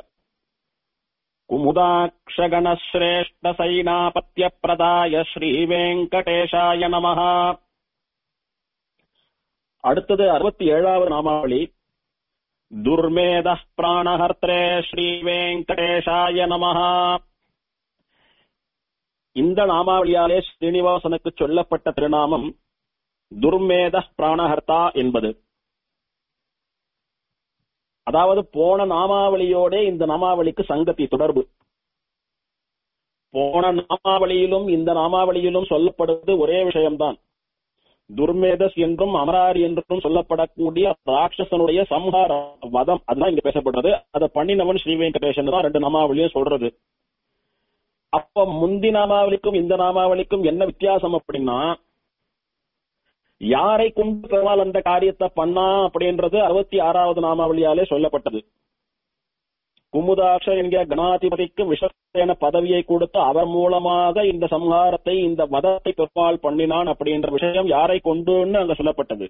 குமுதாக்ஷகணஸ்ரேஷ்ட சைனாபத்திய பிரதாய ஸ்ரீ வெங்கடேஷாய நமஹா அடுத்தது அறுபத்தி ஏழாவது நாமாவளி துர்மேத பிராணஹர்த்தே ஸ்ரீ வெங்கடேஷாய நமஹா இந்த நாமாவளியாலே ஸ்ரீனிவாசனுக்கு சொல்லப்பட்ட திருநாமம் துர்மேத பிராணஹர்த்தா என்பது அதாவது போன நாமாவளியோட இந்த நாமாவளிக்கு சங்கத்தி தொடர்பு போன நாமாவளியிலும் இந்த நாமாவளியிலும் சொல்லப்படுவது ஒரே விஷயம்தான் துர்மேதஸ் என்றும் அமராரி என்றும் சொல்லப்படக்கூடிய ராட்சசனுடைய சம்ஹார வதம் அதுதான் இங்க பேசப்படுறது அதை பண்ணினவன் ஸ்ரீ வெங்கடேசன் தான் ரெண்டு நாமாவளியும் சொல்றது அப்ப முந்தி நாமாவளிக்கும் இந்த நாமாவளிக்கும் என்ன வித்தியாசம் அப்படின்னா யாரை கொண்டு பெருமாள் அந்த காரியத்தை பண்ணா அப்படின்றது அறுபத்தி ஆறாவது நாமாவளியாலே சொல்லப்பட்டது குமுதாட்ச என்கிற கணாதிபதிக்கு விஷசேன பதவியை கொடுத்து அவர் மூலமாக இந்த சம்ஹாரத்தை இந்த வதத்தை பெருமாள் பண்ணினான் அப்படின்ற விஷயம் யாரை கொண்டுன்னு அங்க சொல்லப்பட்டது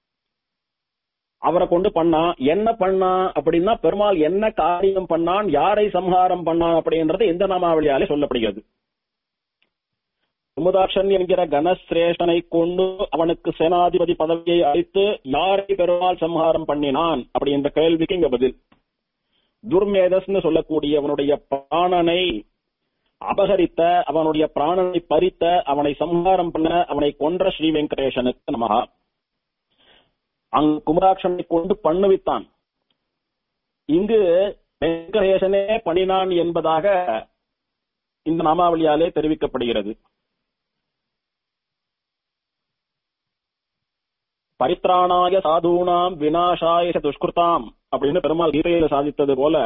அவரை கொண்டு பண்ணா என்ன பண்ணா அப்படின்னா பெருமாள் என்ன காரியம் பண்ணான் யாரை சம்ஹாரம் பண்ணான் அப்படின்றது எந்த நாமாவளியாலே சொல்லப்படுகிறது குமுதாட்சன் என்கிற கணசிரேஷ்டனை கொண்டு அவனுக்கு சேனாதிபதி பதவியை அளித்து யாரை பெருமாள் சம்ஹாரம் பண்ணினான் அப்படின்ற கேள்விக்கு இங்க பதில் துர்மேதஸ்னு சொல்லக்கூடிய அவனுடைய பிராணனை அபகரித்த அவனுடைய பிராணனை பறித்த அவனை சம்ஹாரம் பண்ண அவனை கொன்ற ஸ்ரீ வெங்கடேசனுக்கு நமகா அங்கு குமராட்சனை கொண்டு பண்ணுவித்தான் இங்கு வெங்கடேசனே பண்ணினான் என்பதாக இந்த நாமாவளியாலே தெரிவிக்கப்படுகிறது பரித்ராணாய சாதுனாம் வினாசாய ச துஷ்கிருதாம் அப்படின்னு பெருமாள் கீதையில சாதித்தது போல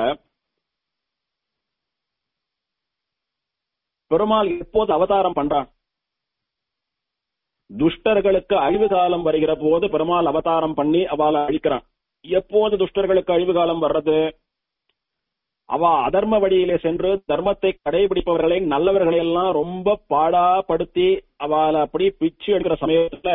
பெருமாள் எப்போது அவதாரம் பண்றான் துஷ்டர்களுக்கு அழிவு காலம் வருகிற போது பெருமாள் அவதாரம் பண்ணி அவளை அழிக்கிறான் எப்போது துஷ்டர்களுக்கு அழிவு காலம் வர்றது அவ அதர்ம வழியிலே சென்று தர்மத்தை கடைபிடிப்பவர்களை நல்லவர்களை எல்லாம் ரொம்ப பாடாப்படுத்தி அவளை அப்படி பிச்சு எடுக்கிற சமயத்துல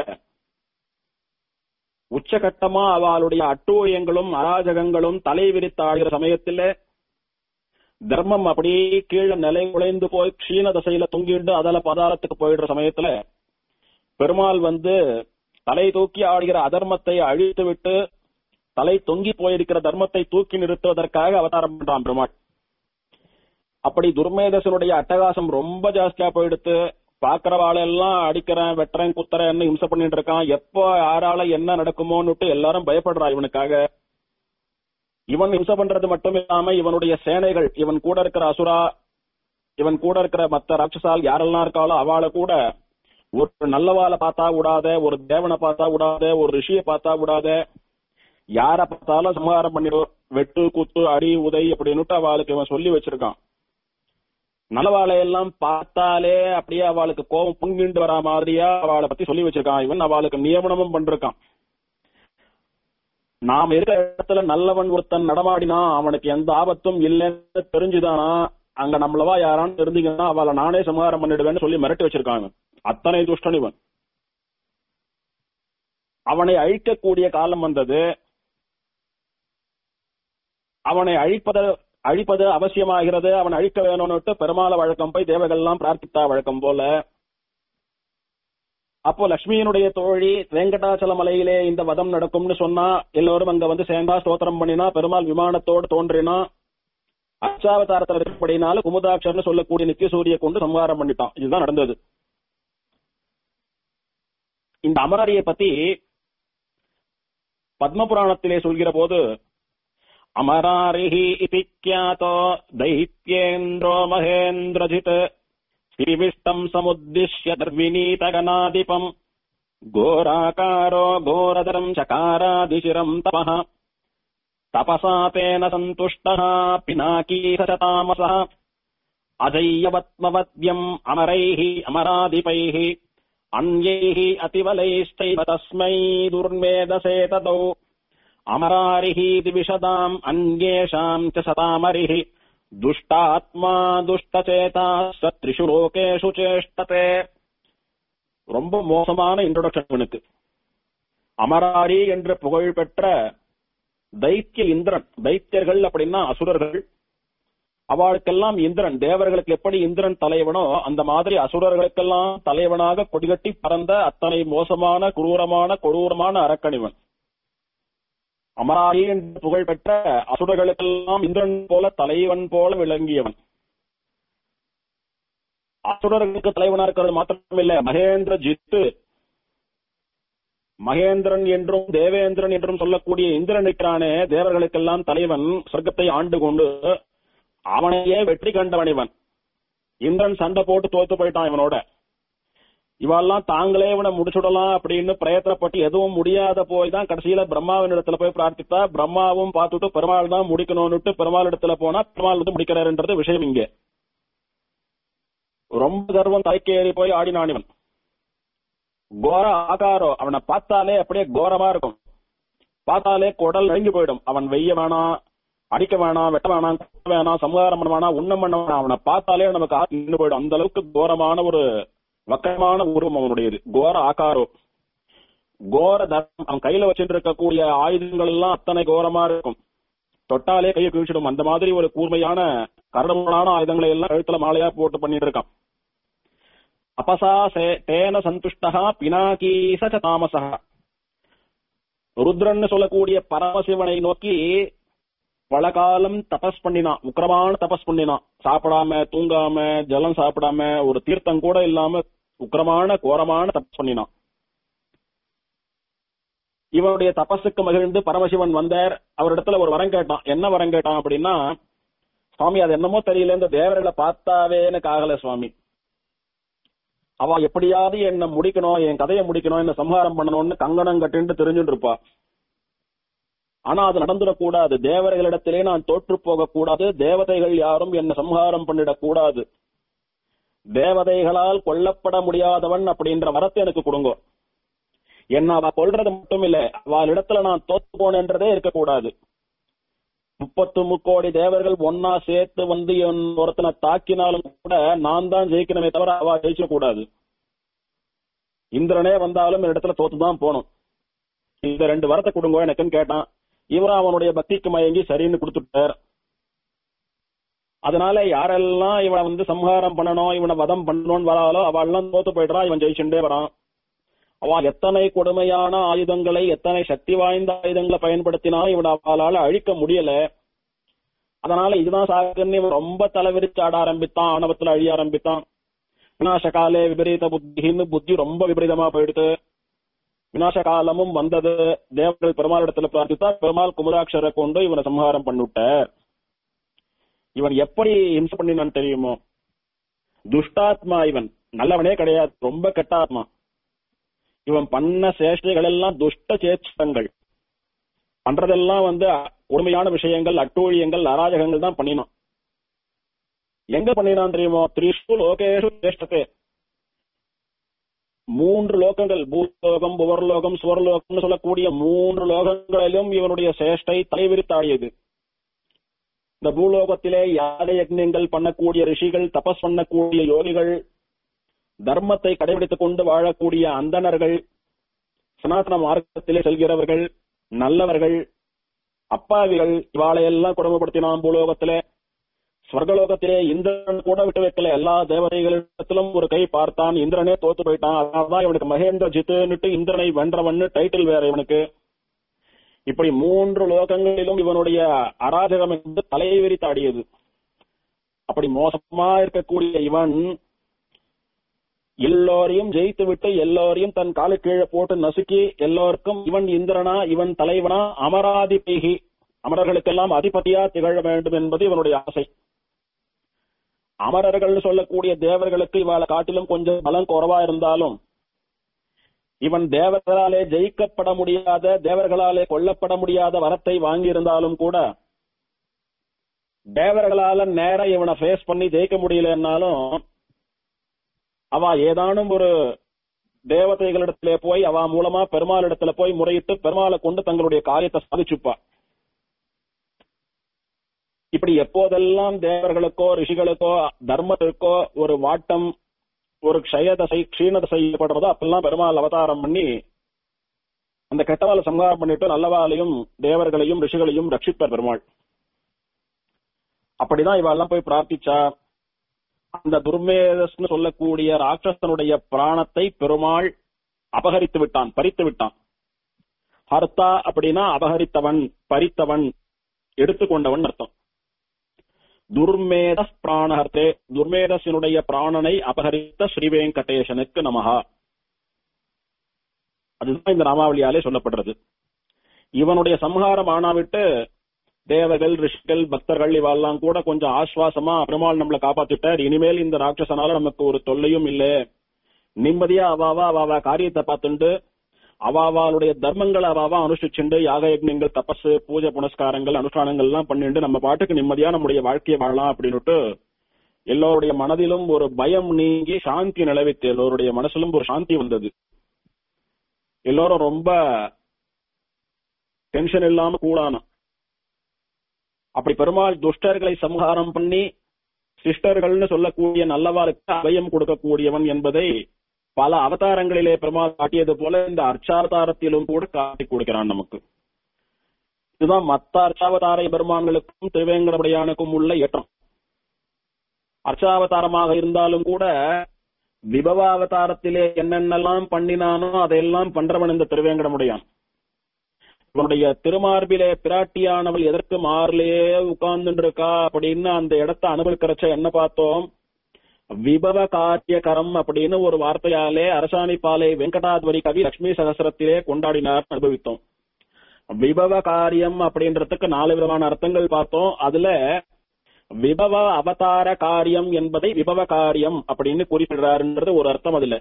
உச்சகட்டமா அவளுடைய அட்டூழியங்களும் அராஜகங்களும் தலை விரித்தாடுகிற சமயத்துல தர்மம் அப்படி கீழே நிலை குலைந்து போய் க்ஷீண தசையில தொங்கிட்டு அதல பதாரத்துக்கு போயிடுற சமயத்துல பெருமாள் வந்து தலை தூக்கி ஆடுகிற அதர்மத்தை அழித்து விட்டு தலை தொங்கி போயிருக்கிற தர்மத்தை தூக்கி நிறுத்துவதற்காக அவதாரம் பண்றான் பெருமாள் அப்படி துர்மேதசனுடைய அட்டகாசம் ரொம்ப ஜாஸ்தியா போயிடுத்து பாக்குறவாளெல்லாம் அடிக்கிறேன் வெட்டுறேன் குத்துறேன்னு இம்சை பண்ணிட்டு இருக்கான் எப்போ யாரால என்ன நடக்குமோன்னுட்டு எல்லாரும் பயப்படுறா இவனுக்காக இவன் இம்சை பண்றது மட்டும் இல்லாம இவனுடைய சேனைகள் இவன் கூட இருக்கிற அசுரா இவன் கூட இருக்கிற மத்த ராட்சசால் யாரெல்லாம் இருக்காளோ அவளை கூட ஒரு நல்லவாளை பார்த்தா விடாத ஒரு தேவனை பார்த்தா விடாத ஒரு ரிஷியை பார்த்தா விடாத யார பார்த்தாலும் சம்ஹாரம் பண்ணிடும் வெட்டு குத்து அடி உதை அப்படின்னுட்டு அவளுக்கு இவன் சொல்லி வச்சிருக்கான் நல்லவாளை எல்லாம் பார்த்தாலே அப்படியே அவளுக்கு கோபம் பொங்கிண்டு வரா மாதிரியா அவளை பத்தி சொல்லி வச்சிருக்கான் இவன் அவளுக்கு நியமனமும் பண்றான் நாம் இருக்கிற இடத்துல நல்லவன் ஒருத்தன் நடமாடினா அவனுக்கு எந்த ஆபத்தும் இல்லைன்னு தெரிஞ்சுதானா அங்க நம்மளவா யாரான்னு தெரிஞ்சுக்கன்னா அவளை நானே சம்ஹாரம் பண்ணிடுவேன்னு சொல்லி மிரட்டி வச்சிருக்காங்க அத்தனை துஷ்டன் இவன் அவனை அழிக்கக்கூடிய காலம் வந்தது அவனை அழிப்பத அழிப்பது அவசியமாகிறது அவன் அழிக்க வேணும்னுட்டு பெருமாள வழக்கம் போய் தேவகள்லாம் பிரார்த்தித்தா வழக்கம் போல அப்போ லட்சுமியினுடைய தோழி வெங்கடாச்சல மலையிலே இந்த வதம் நடக்கும்னு சொன்னா எல்லோரும் அங்க வந்து சேர்ந்தா ஸ்தோத்திரம் பண்ணினா பெருமாள் விமானத்தோடு தோன்றினா அச்சாவதாரத்தில் இருப்படினால குமுதாட்சர்னு சொல்லக்கூடிய நித்திய சூரிய கொண்டு சம்ஹாரம் பண்ணிட்டான் இதுதான் நடந்தது இந்த அமரரியை பத்தி பத்மபுராணத்திலே சொல்கிற போது அமராரிஹி இதி க்யாதோ தைத்யேந்திரோ மகேந்திரஜித் ஸ்ரீவிஷ்டம் சமுத்திஷ்ய தர்வினீதகனாதிபம் घोराकारो घोरधरम् चकारादिशिरम् तपः तपसा तेन सन्तुष्टः पिनाकी स च तामसः अजय्यवत्मवद्यम् अमरैः अमराधिपैः अन्यैः अतिबलैश्चैव तस्मै दुर्मेधसे तदौ अमरारिः दिविशदाम् अन्येषाम् च सतामरिः दुष्टात्मा दुष्टचेताः स त्रिषु लोकेषु चेष्टते ரொம்ப மோசமான இன்ட்ரோடக்ஷன் இவனுக்கு அமராரி என்று புகழ் பெற்ற தைத்திய இந்திரன் தைத்தியர்கள் அப்படின்னா அசுரர்கள் அவளுக்கெல்லாம் இந்திரன் தேவர்களுக்கு எப்படி இந்திரன் தலைவனோ அந்த மாதிரி அசுரர்களுக்கெல்லாம் தலைவனாக கொடிகட்டி பறந்த அத்தனை மோசமான குரூரமான கொடூரமான அரக்கணிவன் அமராரி என்று புகழ் பெற்ற அசுரர்களுக்கெல்லாம் இந்திரன் போல தலைவன் போல விளங்கியவன் அசுரர்களுக்கு தலைவனா இருக்கிறது மாத்திரமில்ல மகேந்திர ஜித்து மகேந்திரன் என்றும் தேவேந்திரன் என்றும் சொல்லக்கூடிய இந்திரன் இருக்கிறானே தேவர்களுக்கெல்லாம் தலைவன் சொர்க்கத்தை ஆண்டு கொண்டு அவனையே வெற்றி கண்டவன் இவன் இந்திரன் சண்டை போட்டு தோத்து போயிட்டான் இவனோட இவெல்லாம் தாங்களே இவனை முடிச்சுடலாம் அப்படின்னு பிரயத்தனப்பட்டு எதுவும் முடியாத போய் தான் கடைசியில பிரம்மாவின் இடத்துல போய் பிரார்த்தித்தா பிரம்மாவும் பார்த்துட்டு பெருமாள் தான் முடிக்கணும்னுட்டு பெருமாள் இடத்துல போனா பெருமாள் வந்து முடிக்கிறாருன்றது விஷயம் இங்கே ரொம்ப கர்வம் தலைக்கேறி போய் ஆடினான் இவன் கோர ஆகாரோ அவனை பார்த்தாலே அப்படியே கோரமா இருக்கும் பார்த்தாலே குடல் நடுங்கி போயிடும் அவன் வெய்ய வேணாம் அடிக்க வேணாம் வெட்ட வேணாம் குத்த வேணாம் சமகாரம் பண்ண வேணாம் உண்ணம் பண்ண வேணாம் அவனை பார்த்தாலே நமக்கு ஆத்து நின்று போயிடும் அந்த அளவுக்கு கோரமான ஒரு வக்கரமான உருவம் அவனுடையது கோர ஆகாரோ கோர தர்மம் அவன் கையில வச்சுட்டு இருக்கக்கூடிய ஆயுதங்கள் எல்லாம் அத்தனை கோரமா இருக்கும் தொட்டாலே கையை கிழிச்சிடும் அந்த மாதிரி ஒரு கூர்மையான கரடுமுரடான ஆயுதங்களை எல்லாம் கழுத்துல மாலையா போட்டு பண்ணிட்டு இருக்கான் அபசா சே- தேன சந்துஷ்டா பினாகீச ச தாமசா ருத்ரன்னு சொல்லக்கூடிய பரமசிவனை நோக்கி பல காலம் தபஸ் பண்ணினான் உக்கிரமான தபஸ் பண்ணினான் சாப்பிடாம தூங்காம ஜலம் சாப்பிடாம ஒரு தீர்த்தம் கூட இல்லாம உக்கிரமான கோரமான தபஸ் பண்ணினான் இவனுடைய தபஸுக்கு மகிழ்ந்து பரமசிவன் வந்தார் அவரிடத்துல ஒரு வரம் கேட்டான் என்ன வரம் கேட்டான் அப்படின்னா சுவாமி அது என்னமோ தெரியல இந்த தேவர்களை பார்த்தாவே எனக்கு ஆகல சுவாமி அவ எப்படியாவது என்ன முடிக்கணும் என் கதையை முடிக்கணும் என்ன சம்ஹாரம் பண்ணணும்னு கங்கணம் கட்டிட்டு தெரிஞ்சுட்டு இருப்பா ஆனா அது நடந்துடக்கூடாது தேவர்களிடத்திலே நான் தோற்று போக கூடாது தேவதைகள் யாரும் என்ன சம்ஹாரம் பண்ணிடக்கூடாது தேவதைகளால் கொல்லப்பட முடியாதவன் அப்படின்ற வரத்தை எனக்கு கொடுங்க என்ன அவ கொல்றது மட்டும் இல்ல அவளிடத்துல நான் தோத்து போனேன்றதே இருக்கக்கூடாது முப்பத்து முக்கோடி தேவர்கள் ஒன்னா சேர்த்து வந்து என் ஒருத்தனை தாக்கினாலும் கூட நான் தான் ஜெயிக்கணுமே தவிர அவ ஜெயிக்க கூடாது இந்திரனே வந்தாலும் இடத்துல தோத்துதான் போகணும் இந்த ரெண்டு வரத்தை கொடுங்க எனக்குன்னு கேட்டான் இவரும் அவனுடைய பக்திக்கு மயங்கி சரின்னு கொடுத்துட்டார் அதனால யாரெல்லாம் இவனை வந்து சம்ஹாரம் பண்ணணும் இவனை வதம் பண்ணணும்னு வராளோ அவெல்லாம் தோத்து போயிடுறான் இவன் ஜெயிச்சுட்டே வரான் அவன் எத்தனை கொடுமையான ஆயுதங்களை எத்தனை சக்தி வாய்ந்த ஆயுதங்களை பயன்படுத்தினாலும் இவன் அவளால அழிக்க முடியல அதனால இதுதான் சாகன்னு இவன் ரொம்ப தலைவிரிச்சு ஆட ஆரம்பித்தான் ஆணவத்துல அழிய ஆரம்பித்தான் விநாச காலே விபரீத புத்தின்னு புத்தி ரொம்ப விபரீதமா போயிடுது விநாச காலமும் வந்தது தேவர்கள் பெருமாள் இடத்துல பிரார்த்தித்தா பெருமாள் குமராட்சரை கொண்டு இவனை சம்ஹாரம் பண்ணிவிட்ட இவன் எப்படி ஹிம்சை பண்ணினான் தெரியுமோ துஷ்டாத்மா இவன் நல்லவனே கிடையாது ரொம்ப கெட்டாத்மா இவன் பண்ண சேஷ்டைகள் எல்லாம் துஷ்ட சேஷ்டங்கள் பண்றதெல்லாம் வந்து கொடுமையான விஷயங்கள் அட்டூழியங்கள் அராஜகங்கள் தான் பண்ணினான் எங்க பண்ணினான் தெரியுமோ திரிஷு லோகேஷு சேஷ்டத்தே மூன்று லோகங்கள் பூலோகம் புவர்லோகம் சுவர்லோகம்னு சொல்லக்கூடிய மூன்று லோகங்களிலும் இவனுடைய சேஷ்டை தலைவிரித்தாடியது இந்த பூலோகத்திலே யாக யஜ்ஞங்கள் பண்ணக்கூடிய ரிஷிகள் தபஸ் பண்ணக்கூடிய யோகிகள் தர்மத்தை கடைபிடித்துக் கொண்டு வாழக்கூடிய அந்தணர்கள் சனாதன மார்க்கத்திலே செல்கிறவர்கள் நல்லவர்கள் அப்பாவிகள் இவாளையெல்லாம் கொடுமைப்படுத்தினான் பூலோகத்திலே ஸ்வர்கலோகத்திலே இந்திரன் கூட விட்டு வைக்கல எல்லா தேவதைகளிடத்திலும் ஒரு கை பார்த்தான் இந்திரனே தோத்து போயிட்டான் அதனாலதான் இவனுக்கு மகேந்திர ஜித்துன்னுட்டு இந்திரனை வென்றவன்னு டைட்டில் வேற இவனுக்கு இப்படி மூன்று லோகங்களிலும் இவனுடைய அராஜகம் என்று தலையை விரித்தாடியது அப்படி மோசமா இருக்கக்கூடிய இவன் எல்லோரையும் ஜெயித்து விட்டு எல்லோரையும் தன் காலு கீழே போட்டு நசுக்கி எல்லோருக்கும் இவன் இந்திரனா இவன் தலைவனா அமராதிபைகி அமரர்களுக்கெல்லாம் அதிபதியா திகழ வேண்டும் என்பது இவனுடைய ஆசை அமரர்கள் சொல்லக்கூடிய தேவர்களுக்கு இவாளை காட்டிலும் கொஞ்சம் பலம் குறைவா இருந்தாலும் இவன் தேவர்களாலே ஜெயிக்கப்பட முடியாத தேவர்களாலே கொல்லப்பட முடியாத வரத்தை வாங்கியிருந்தாலும் கூட தேவர்களால நேர இவனை ஃபேஸ் பண்ணி ஜெயிக்க முடியலன்னாலும் அவ ஏதானும் ஒரு தேவதைகளிடத்திலே போய் அவ மூலமா பெருமாள் இடத்துல போய் முறையிட்டு பெருமாளை கொண்டு தங்களுடைய காரியத்தை சாதிச்சுப்பா இப்படி எப்போதெல்லாம் தேவர்களுக்கோ ரிஷிகளுக்கோ தர்மத்திற்கோ ஒரு வாட்டம் ஒரு க்ஷயதசை க்ஷீணதசை ஏற்படுறதோ அப்பெல்லாம் பெருமாள் அவதாரம் பண்ணி அந்த கெட்டவாளை சம்ஹாரம் பண்ணிட்டு நல்லவாளையும் தேவர்களையும் ரிஷிகளையும் ரட்சிப்பார் பெருமாள் அப்படிதான் இவெல்லாம் போய் பிரார்த்திச்சா அந்த துர்மேதஸ்னு சொல்லக்கூடிய ராட்சசனுடைய பிராணத்தை பெருமாள் அபகரித்து விட்டான் பறித்து விட்டான் ஹர்த்தா அப்படின்னா அபகரித்தவன் பறித்தவன் எடுத்துக்கொண்டவன் அர்த்தம் துர்மேதஸ் பிராணஹர்த்தே துர்மேதஸினுடைய பிராணனை அபகரித்த ஸ்ரீவேங்கடேசனுக்கு நமஹா அதுதான் இந்த நாமாவளியாலே சொல்லப்படுறது இவனுடைய சம்ஹாரம் ஆனாவிட்டு தேவர்கள் ரிஷிகள் பக்தர்கள் இவெல்லாம் கூட கொஞ்சம் ஆஸ்வாசமா பெருமாள் நம்மளை காப்பாத்திட்டார் இனிமேல் இந்த ராட்சசனால நமக்கு ஒரு தொல்லையும் இல்ல நிம்மதியா அவாவா அவாவா காரியத்தை பார்த்துண்டு அவாவாளுடைய தர்மங்களை அவாவா அனுஷ்டிச்சுண்டு யாக யஜ்ஞங்கள் தபஸ் பூஜை புனஸ்காரங்கள் அனுஷ்டானங்கள் எல்லாம் பண்ணிட்டு நம்ம பாட்டுக்கு நிம்மதியா நம்முடைய வாழ்க்கையை வாழலாம் அப்படின்னுட்டு எல்லோருடைய மனதிலும் ஒரு பயம் நீங்கி சாந்தி நிலவித்து எல்லோருடைய மனசிலும் ஒரு சாந்தி வந்தது எல்லோரும் ரொம்ப டென்ஷன் இல்லாம கூடானா அப்படி பெருமாள் துஷ்டர்களை சம்ஹாரம் பண்ணி சிஸ்டர்கள்னு சொல்லக்கூடிய நல்லவாருக்கு அபயம் கொடுக்கக்கூடியவன் என்பதை பல அவதாரங்களிலே பெருமாள் காட்டியது போல இந்த அர்ச்சாவதாரத்திலும் கூட காட்டி கொடுக்கிறான் நமக்கு இதுதான் மத்த அர்ச்சாவதார பெருமான்களுக்கும் திருவேங்கடபடியானுக்கும் உள்ள ஏற்றம் அர்ச்சாவதாரமாக இருந்தாலும் கூட விபவாவதாரத்திலே என்னென்னலாம் பண்ணினானோ அதையெல்லாம் பண்றவன் இந்த திருவேங்கடமுடையான் இவனுடைய திருமார்பிலே பிராட்டியானவள் எதற்கு மார்லயே உட்கார்ந்துட்டு இருக்கா அப்படின்னு அந்த இடத்தை அனுபவிக்கிறச்ச என்ன பார்த்தோம் விபவ காரியகரம் அப்படின்னு ஒரு வார்த்தையாலே அரசாணிப்பாலை வெங்கடாத்வரி கவி லட்சுமி சகசரத்திலே கொண்டாடினார் அனுபவித்தோம் விபவ காரியம் அப்படின்றதுக்கு நாலு விதமான அர்த்தங்கள் பார்த்தோம் அதுல விபவ அவதார காரியம் என்பதை விபவ காரியம் அப்படின்னு குறிப்பிடுறாருன்றது ஒரு அர்த்தம் அதுல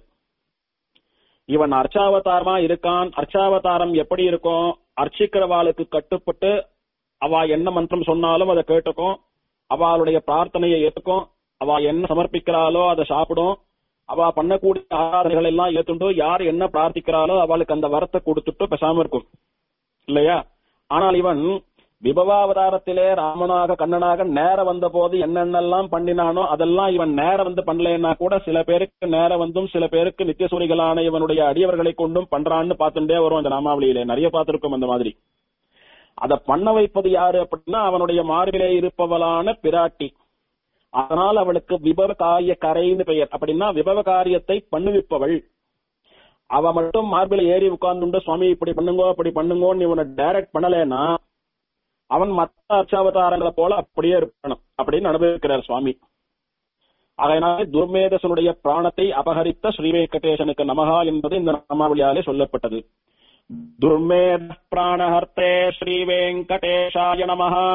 இவன் அர்ச்சாவதாரமா இருக்கான் அர்ச்சாவதாரம் எப்படி இருக்கும் அர்ச்சிக்கிறவாளுக்கு கட்டுப்பட்டு அவ என்ன மந்திரம் சொன்னாலும் அதை கேட்டுக்கும் அவளுடைய பிரார்த்தனையை ஏத்துக்கும் அவ என்ன சமர்ப்பிக்கிறாளோ அதை சாப்பிடும் அவ பண்ணக்கூடிய ஆராதனைகள் எல்லாம் ஏத்துண்டு யார் என்ன பிரார்த்திக்கிறாளோ அவளுக்கு அந்த வரத்தை கொடுத்துட்டு பேசாம இருக்கும் இல்லையா ஆனால் இவன் விபவாவதாரத்திலே ராமனாக கண்ணனாக நேர வந்த போது என்னென்னலாம் பண்ணினானோ அதெல்லாம் இவன் நேர வந்து பண்ணலைன்னா கூட சில பேருக்கு நேர வந்தும் சில பேருக்கு நித்தியசூரிகளான இவனுடைய அடியவர்களை கொண்டும் பண்றான்னு பார்த்துட்டே வரும் அந்த நாமாவளியிலே நிறைய பார்த்திருக்கோம் அந்த மாதிரி அத பண்ண வைப்பது யாரு அப்படின்னா அவனுடைய மார்பிலே இருப்பவளான பிராட்டி அதனால் அவளுக்கு விபவ காரிய கரைன்னு பெயர் அப்படின்னா விபவ காரியத்தை பண்ணுவிப்பவள் அவ மட்டும் மார்பில ஏறி உட்கார்ந்துண்டு சுவாமி இப்படி பண்ணுங்கோ அப்படி பண்ணுங்கோன்னு இவனை டைரக்ட் பண்ணலேன்னா அவன் மத்த அர்ச்சாவதாரங்களை போல அப்படியே இருக்கணும் அப்படின்னு அனுபவிக்கிறார் சுவாமி அதனால துர்மேதசனுடைய பிராணத்தை அபகரித்த ஸ்ரீ வெங்கடேசனுக்கு நமகா என்பது இந்த நாமாவளியாலே சொல்லப்பட்டது துர்மேத பிராணஹர்த்தே ஸ்ரீ வெங்கடேஷாய நமஹா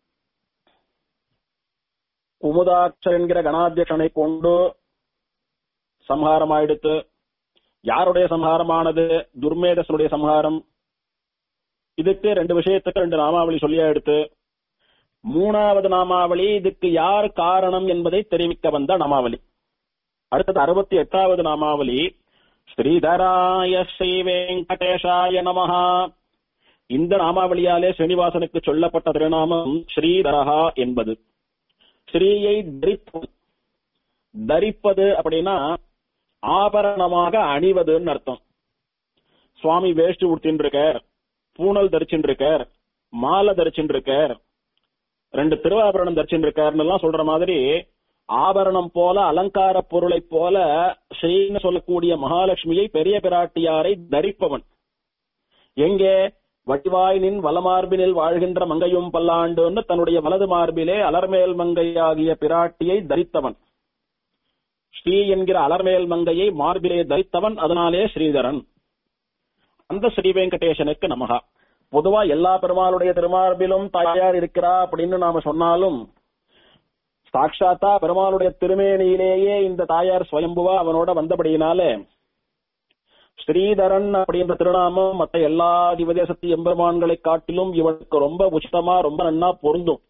குமுதாட்சர் என்கிற கணாத்தியக்ஷனை கொண்டு சம்ஹாரம் ஆயிடுத்து யாருடைய சம்ஹாரமானது துர்மேதசனுடைய சம்ஹாரம் இதுக்கு ரெண்டு விஷயத்துக்கு ரெண்டு நாமாவளி சொல்லியா எடுத்து மூணாவது நாமாவளி இதுக்கு யார் காரணம் என்பதை தெரிவிக்க வந்த நாமாவளி அடுத்தது அறுபத்தி எட்டாவது நாமாவளி ஸ்ரீதராய ஸ்ரீ வெங்கடேஷாய நமஹா இந்த நாமாவளியாலே ஸ்ரீனிவாசனுக்கு சொல்லப்பட்ட திருநாமம் ஸ்ரீதரஹா என்பது ஸ்ரீயை தரிப்பது தரிப்பது அப்படின்னா ஆபரணமாக அணிவதுன்னு அர்த்தம் சுவாமி வேஷ்டி உடுத்தின்னு இருக்கார் பூனல் தரிச்சுட்டு இருக்கார் மாலை தரிச்சுட்டு இருக்கார் ரெண்டு திருவாபரணம் தரிச்சுட்டு எல்லாம் சொல்ற மாதிரி ஆபரணம் போல அலங்கார பொருளை போல ஸ்ரீன்னு சொல்லக்கூடிய மகாலட்சுமியை பெரிய பிராட்டியாரை தரிப்பவன் எங்கே வடிவாயினின் வலமார்பினில் வாழ்கின்ற மங்கையும் பல்லாண்டுன்னு தன்னுடைய வலது மார்பிலே அலர்மேல் மங்கையாகிய பிராட்டியை தரித்தவன் ஸ்ரீ என்கிற அலர்மேல் மங்கையை மார்பிலே தரித்தவன் அதனாலே ஸ்ரீதரன் அந்த ஸ்ரீ வெங்கடேசனுக்கு நமகா பொதுவா எல்லா பெருமாளுடைய திருமார்பிலும் தாயார் இருக்கிறா அப்படின்னு நாம சொன்னாலும் சாட்சாத்தா பெருமாளுடைய திருமேனியிலேயே இந்த தாயார் ஸ்வயம்புவா அவனோட வந்தபடியினாலே ஸ்ரீதரன் அப்படின்ற திருநாமம் மற்ற எல்லா திவதேசத்து எம்பெருமான்களை காட்டிலும் இவனுக்கு ரொம்ப உச்சிதமா ரொம்ப நன்னா பொருந்தும்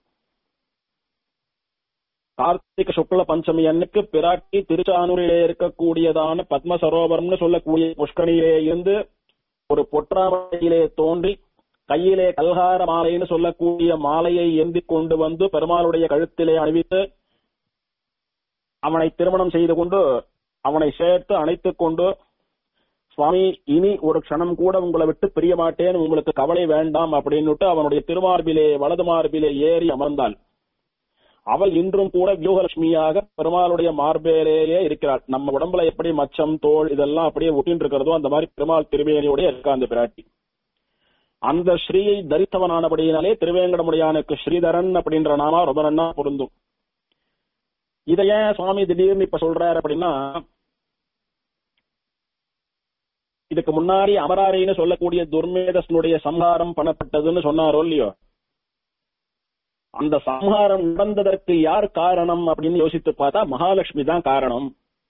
கார்த்திக சுக்ல பஞ்சமி அன்னைக்கு பிராட்டி திருச்சானூரிலே இருக்கக்கூடியதான பத்ம சரோவரம்னு சொல்லக்கூடிய புஷ்கரியிலே இருந்து ஒரு பொற்றாமலையிலே தோன்றி கையிலே கல்கார மாலைன்னு சொல்லக்கூடிய மாலையை ஏந்தி கொண்டு வந்து பெருமாளுடைய கழுத்திலே அணிவித்து அவனை திருமணம் செய்து கொண்டு அவனை சேர்த்து அணைத்துக் கொண்டு சுவாமி இனி ஒரு க்ஷணம் கூட உங்களை விட்டு பிரிய மாட்டேன் உங்களுக்கு கவலை வேண்டாம் அப்படின்னுட்டு அவனுடைய திருமார்பிலே வலது மார்பிலே ஏறி அமர்ந்தாள் அவள் இன்றும் கூட வியூகலட்சுமியாக பெருமாளுடைய மார்பேலேயே இருக்கிறாள் நம்ம உடம்புல எப்படி மச்சம் தோல் இதெல்லாம் அப்படியே ஒட்டின்னு இருக்கிறதோ அந்த மாதிரி பெருமாள் திருவேணியோட இருக்கா அந்த பிராட்டி அந்த ஸ்ரீயை தரித்தவனானபடியினாலே திருவேங்கடமுடியானுக்கு ஸ்ரீதரன் அப்படின்ற நாமா ரொம்ப நன்னா பொருந்தும் இத ஏன் சுவாமி திடீர்னு இப்ப சொல்றாரு அப்படின்னா இதுக்கு முன்னாடி அமராரின்னு சொல்லக்கூடிய துர்மேதஸ்னுடைய சம்ஹாரம் பண்ணப்பட்டதுன்னு சொன்னாரோ இல்லையோ அந்த சம்ஹாரம் நடந்ததற்கு யார் காரணம் அப்படின்னு யோசித்து பார்த்தா மகாலட்சுமி தான் காரணம்